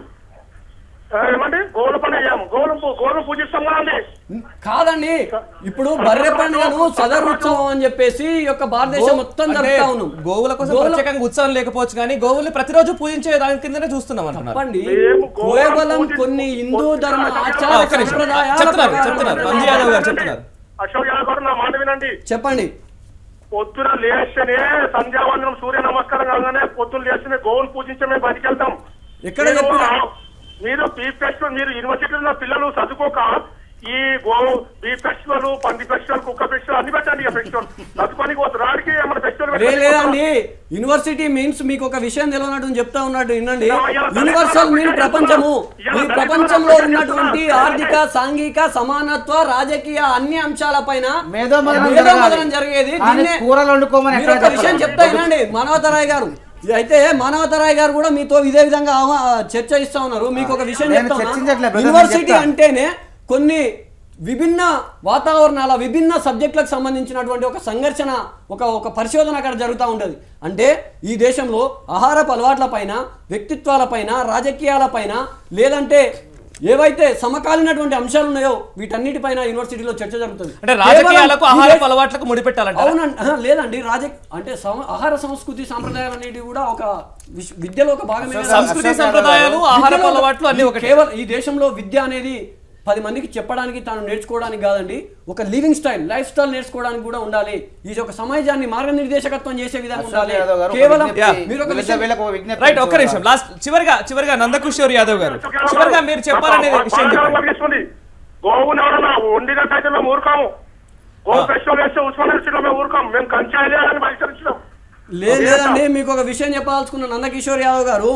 [SPEAKER 7] ఆ, ఏమండి గోవుల పండుగ చేయము గోవులు పూ- గోవులు పూజిస్తాం కదండి
[SPEAKER 3] కాదండి ఇప్పుడు బర్రె పండుగను సదర్ ఉత్సవం అని చెప్పేసి ఈ యొక్క భారతదేశం మొత్తం
[SPEAKER 1] అంటే
[SPEAKER 3] జరుపుతా ఉన్నాం
[SPEAKER 1] గోవుల కోసం
[SPEAKER 3] గోవుల-
[SPEAKER 1] ప్రత్యేకంగా ఉత్సవం లేకపోవచ్చు కానీ గోవుల్ని ప్రతిరోజు పూజించే దాని కిందనే చూస్తున్నాం అంటున్నారు
[SPEAKER 3] చెప్పండి
[SPEAKER 7] మేము గోవులను
[SPEAKER 3] కేవలం
[SPEAKER 7] పూజించు-
[SPEAKER 3] కొన్ని హిందూ ధర్మ
[SPEAKER 7] ఆ,
[SPEAKER 3] ఆచార
[SPEAKER 1] ఒక్క నిమిషం.
[SPEAKER 3] సంప్రదాయాల
[SPEAKER 1] చెప్తున్నారు,
[SPEAKER 3] ప్రకారం
[SPEAKER 1] చెప్తున్నారు. నంది యాదవ్ గారు చెప్తున్నారు
[SPEAKER 7] అశోక్ యాదవ్ గారు నా మాట వినండి
[SPEAKER 3] చెప్పండి
[SPEAKER 7] పొద్దున లేస్తేనే సంధ్యావందనం సూర్య నమస్కారం కాగానే పొద్దున లేస్తేనే గోవును పూజించే మేము బయటికి వెళ్తాం
[SPEAKER 3] ఎక్కడ
[SPEAKER 7] మీరు
[SPEAKER 3] చెప్పినా?
[SPEAKER 7] ఆ- మీరు బీ ఫెస్టివల్ మీరు యూనివర్సిటీలో ఉన్న పిల్లలు చదువుకోక ఈ గో బీ ఫెస్టివల్ పంది ఫెస్టివల్ కుక్క ఫెస్టివల్ అన్ని పెట్టండి ఇక ఫెస్టివల్ చదువుకోనికి పోతారు రాడికి మన ఫెస్టివల్
[SPEAKER 3] లే లేదండి యూనివర్సిటీ మీన్స్ మీకు ఒక విషయం తెలియనట్టు చెప్తా ఉన్నట్టు వినండి యూనివర్సల్ మీన్ ప్రపంచము ఈ ప్రపంచంలో ఉన్నటువంటి ఆర్థిక సాంఘిక సమానత్వ రాజకీయ అన్ని అంశాలపైన
[SPEAKER 2] మేధోమథనం
[SPEAKER 3] మేధోమథనం
[SPEAKER 2] జరగాలి.
[SPEAKER 3] జరిగేది
[SPEAKER 2] కానీ
[SPEAKER 3] దీన్నే-
[SPEAKER 2] కూరలు వండుకోమని
[SPEAKER 3] మీరు
[SPEAKER 2] ఎక్కడ
[SPEAKER 3] ఒక విషయం
[SPEAKER 2] చెప్పాలి?
[SPEAKER 3] చెప్తా వినండి మానవతరాయ్ గారు అయితే మానవతరాయ్ గారు కూడా మీతో ఇదే విధంగా ఆహ్వా- చర్చ ఇస్తా ఉన్నారు మీకు ఒక విషయం
[SPEAKER 2] నేను
[SPEAKER 3] చెప్తా ఉన్నా.
[SPEAKER 2] చర్చించట్లే, brother,
[SPEAKER 3] యూనివర్సిటీ
[SPEAKER 2] నేను చెప్తా.
[SPEAKER 3] అంటేనే కొన్ని విభిన్న వాతావరణాల విభిన్న సబ్జెక్టులకు సంబంధించినటువంటి ఒక సంఘర్షణ ఒక ఒక పరిశోధన అక్కడ జరుగుతూ ఉంటుంది అంటే ఈ దేశంలో ఆహారపు అలవాట్లపైన వ్యక్తిత్వాలపైన రాజకీయాలపైన లేదంటే ఏవైతే సమకాలీనటువంటి అంశాలు ఉన్నాయో వీటన్నిటిపైన యూనివర్సిటీలో చర్చ జరుగుతుంది
[SPEAKER 1] అంటే
[SPEAKER 3] కేవలం
[SPEAKER 1] రాజకీయాలకు
[SPEAKER 3] ఈ
[SPEAKER 1] ఆహారపు
[SPEAKER 3] దేశ-
[SPEAKER 1] అలవాట్లకు ముడిపెట్టాలంట
[SPEAKER 3] అవునండి ఆహా, లేదండి రాజ అంటే సం- ఆహార సంస్కృతి సాంప్రదాయాలు అనేటివి కూడా ఒక విశ్- విద్యలో ఒక భాగమే కదా.
[SPEAKER 1] సంస్కృతి సంప్రదాయాలు ఆహారపు
[SPEAKER 3] విద్యలో-
[SPEAKER 1] అలవాట్లు అన్ని ఒకటి
[SPEAKER 3] కేవలం ఈ దేశంలో విద్య అనేది పది మందికి చెప్పడానికి తాను నేర్చుకోవడానికి కాదండి ఒక లివింగ్ స్టైల్ లైఫ్ స్టైల్ నేర్చుకోవడానికి కూడా ఉండాలి ఇది ఒక సమాజాన్ని మార్గనిర్దేశకత్వం చేసే విధంగా
[SPEAKER 2] అశోక్
[SPEAKER 3] ఉండాలి
[SPEAKER 2] యాదవ్ గారు ఒక
[SPEAKER 3] కేవలం
[SPEAKER 2] విజ్ఞప్తి-
[SPEAKER 3] మీరు ఒక
[SPEAKER 2] వీళ్ళ-
[SPEAKER 3] విషయం
[SPEAKER 2] వీళ్ళకు ఒక విజ్ఞప్తి
[SPEAKER 1] రైట్ ఒక్క
[SPEAKER 2] ఇచ్చేవారు.
[SPEAKER 1] నిమిషం లాస్ట్ చివరిగా చివరిగా నందకిషోర్ యాదవ్ గారు చివరిగా మీరు చెప్పాలనే విషయం చెప్పండి
[SPEAKER 7] చెప్పండి గోవుని ఎవరన్నా వండినట్టయితే మేము ఊరుకాము గో ఫెస్టివల్ వేస్తే ఉస్మాన్ యూనివర్సిటీలో మేము ఊరుకాం మేము కంచాయిలే అని బహిష్కరించినాం
[SPEAKER 3] లేదు లేదండి మీకు ఒక విషయం చెప్పాల్సుకున్న నందకిషోర్ యాదవ్ గారు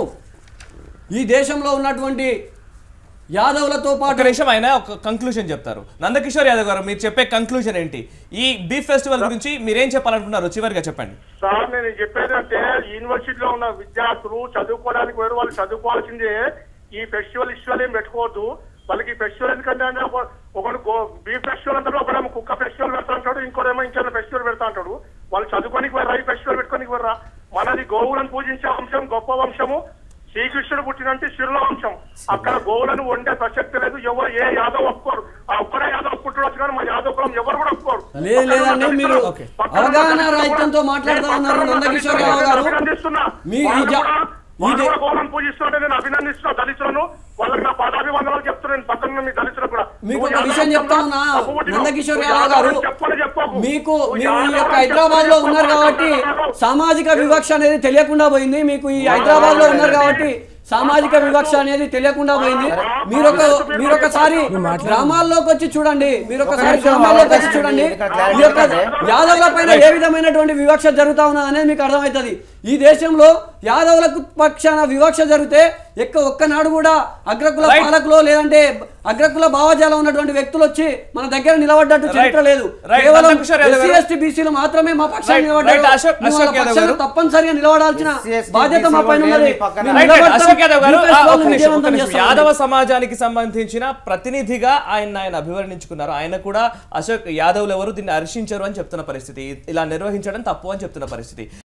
[SPEAKER 3] ఈ దేశంలో ఉన్నటువంటి యాదవులతో
[SPEAKER 1] ఒక
[SPEAKER 3] పాటు
[SPEAKER 1] నిమిషం ఆయన ఒక కంక్లూజన్ చెప్తారు నందకిషోర్ యాదవ్ గారు మీరు చెప్పే కంక్లూజన్ ఏంటి ఈ బీఫ్ ఫెస్టివల్ గురించి మీరేం చెప్పాలనుకుంటున్నారు చివరిగా చెప్పండి
[SPEAKER 7] సార్ నేను చెప్పేది అంటే యూనివర్సిటీలో ఉన్న విద్యార్థులు చదువుకోవడానికి వేరు వాళ్ళు చదువుకోవాల్సిందే ఈ ఫెస్టివల్ ఇష్యూలు ఏం పెట్టుకోవద్దు వాళ్ళకి ఫెస్టివల్ ఎందుకంటే అంటే ఒక- ఒకడు బీఫ్ ఫెస్టివల్ అంటాడు ఒకడేమో కుక్క ఫెస్టివల్ పెడతా అంటాడు ఇంకోడేమో ఇంకేమైనా ఫెస్టివల్ పెడతా అంటాడు వాళ్ళు చదువుకోనికి వెళ్ళరా ఈ ఫెస్టివల్ పెట్టుకోనికి వెళ్ళరా మనది గోవులను పూజించే వంశం గొప్ప వంశము శ్రీకృష్ణుడు పుట్టినంటే శిరుల వంశం అక్కడ గోవులను వండే ప్రసక్తి లేదు ఎవరు ఏ యాదవ్ ఒప్పుకోరు ఆ ఒక్కడే యాదవ్ ఒప్పుకుంటారు కానీ మా యాదవ్ కులం ఎవరు కూడా ఒప్పుకోరు
[SPEAKER 3] లేదు లేదండి మీరు
[SPEAKER 1] ఓకే.
[SPEAKER 3] అవగాహన రాహిత్యంతో మాట్లాడుతూ ఉన్నారు నందకిషోర్ యాదవ్ గారు
[SPEAKER 7] అభినందిస్తున్నా
[SPEAKER 3] మీ ఈ
[SPEAKER 7] వాళ్ళు
[SPEAKER 3] జా-
[SPEAKER 7] కూడా-
[SPEAKER 3] ఈ
[SPEAKER 7] వాళ్ళు
[SPEAKER 3] దే-
[SPEAKER 7] కూడా గోవులను పూజిస్తుంటే నేను అభినందిస్తున్నా దళితులను వాళ్ళకి నా పదాభివందనాలు చెప్తున్నాను పక్కన మీ దళితులకు కూడా
[SPEAKER 3] మీకు ఒక
[SPEAKER 7] నువ్వు
[SPEAKER 3] విషయం
[SPEAKER 7] యాదవ్
[SPEAKER 3] చెప్తా ఉన్నా
[SPEAKER 7] తప్పు పుట్టినావు.
[SPEAKER 3] నందకిషోర్
[SPEAKER 7] నువ్వు
[SPEAKER 3] యాదవ్ గారు
[SPEAKER 7] యాదవ్ చెప్పని చెప్పకు.
[SPEAKER 3] మీకు
[SPEAKER 7] నువ్వు
[SPEAKER 3] మీరు ఈ
[SPEAKER 7] యాదవ్
[SPEAKER 3] యొక్క
[SPEAKER 7] అని
[SPEAKER 3] హైదరాబాద్ లో
[SPEAKER 7] చెప్పకు.
[SPEAKER 3] ఉన్నారు కాబట్టి సామాజిక వివక్ష అనేది తెలియకుండా పోయింది మీకు ఈ హైదరాబాద్ లో ఉన్నారు కాబట్టి సామాజిక వివక్ష అనేది తెలియకుండా పోయింది మీరు ఒక మీరు ఒకసారి గ్రామాల్లోకి వచ్చి చూడండి మీరు ఒకసారి
[SPEAKER 2] నిమిషం,
[SPEAKER 3] గ్రామాల్లోకి వచ్చి
[SPEAKER 2] అవకాశం
[SPEAKER 3] చూడండి
[SPEAKER 2] ఉంది. ఇక్కడ clarity
[SPEAKER 3] ఈ యొక్క
[SPEAKER 2] ఉంది.
[SPEAKER 3] యాదవుల పైన ఏ విధమైనటువంటి వివక్ష జరుగుతా ఉన్నది అనేది మీకు అర్థమవుతుంది ఈ దేశంలో యాదవులకు పక్షాన వివక్ష జరిగితే ఎక్క ఒక్కనాడు కూడా అగ్రకుల
[SPEAKER 1] Right.
[SPEAKER 3] పాలకులు లేదంటే అగ్రకుల భావజాలం ఉన్నటువంటి వ్యక్తులు వచ్చి మన దగ్గర నిలబడ్డట్టు చరిత్ర
[SPEAKER 1] Right.
[SPEAKER 3] లేదు
[SPEAKER 1] Right.
[SPEAKER 3] కేవలం
[SPEAKER 1] నందకిషోర్ యాదవ్
[SPEAKER 3] ఎస్సీ
[SPEAKER 1] గారు.
[SPEAKER 3] ఎస్టీ బీసీలు మాత్రమే మా పక్షాన
[SPEAKER 1] Right.
[SPEAKER 3] నిలబడ్డారు
[SPEAKER 1] Right. అశోక్-
[SPEAKER 3] మేము వాళ్ళ
[SPEAKER 1] అశోక్ యాదవ్
[SPEAKER 3] పక్షాన
[SPEAKER 1] గారు.
[SPEAKER 3] తప్పనిసరిగా నిలబడాల్సిన
[SPEAKER 2] ఎస్సీ ఎస్టీ
[SPEAKER 3] బాధ్యత మా
[SPEAKER 2] బీసీ
[SPEAKER 3] పైన
[SPEAKER 2] వాళ్ళు
[SPEAKER 3] ఉన్నది
[SPEAKER 2] మీ పక్కన
[SPEAKER 3] మేము
[SPEAKER 1] రైట్ రైట్
[SPEAKER 3] నిలబడతాం.
[SPEAKER 1] అశోక్ యాదవ్ గారు
[SPEAKER 3] మీ
[SPEAKER 1] ఆ,
[SPEAKER 3] ఫెస్టివల్ని
[SPEAKER 1] ఒక్క నిమిషం, ఒక్క
[SPEAKER 3] విజయవంతం
[SPEAKER 1] నిమిషం.
[SPEAKER 3] చేస్తామండి.
[SPEAKER 1] యాదవ సమాజానికి సంబంధించిన ప్రతినిధిగా ఆయన ఆయన అభివర్ణించుకున్నారు ఆయన కూడా అశోక్ యాదవ్లు ఎవరు దీన్ని హర్షించరు అని చెప్తున్న పరిస్థితి ఇలా నిర్వహించడం తప్పు అని చెప్తున్న పరిస్థితి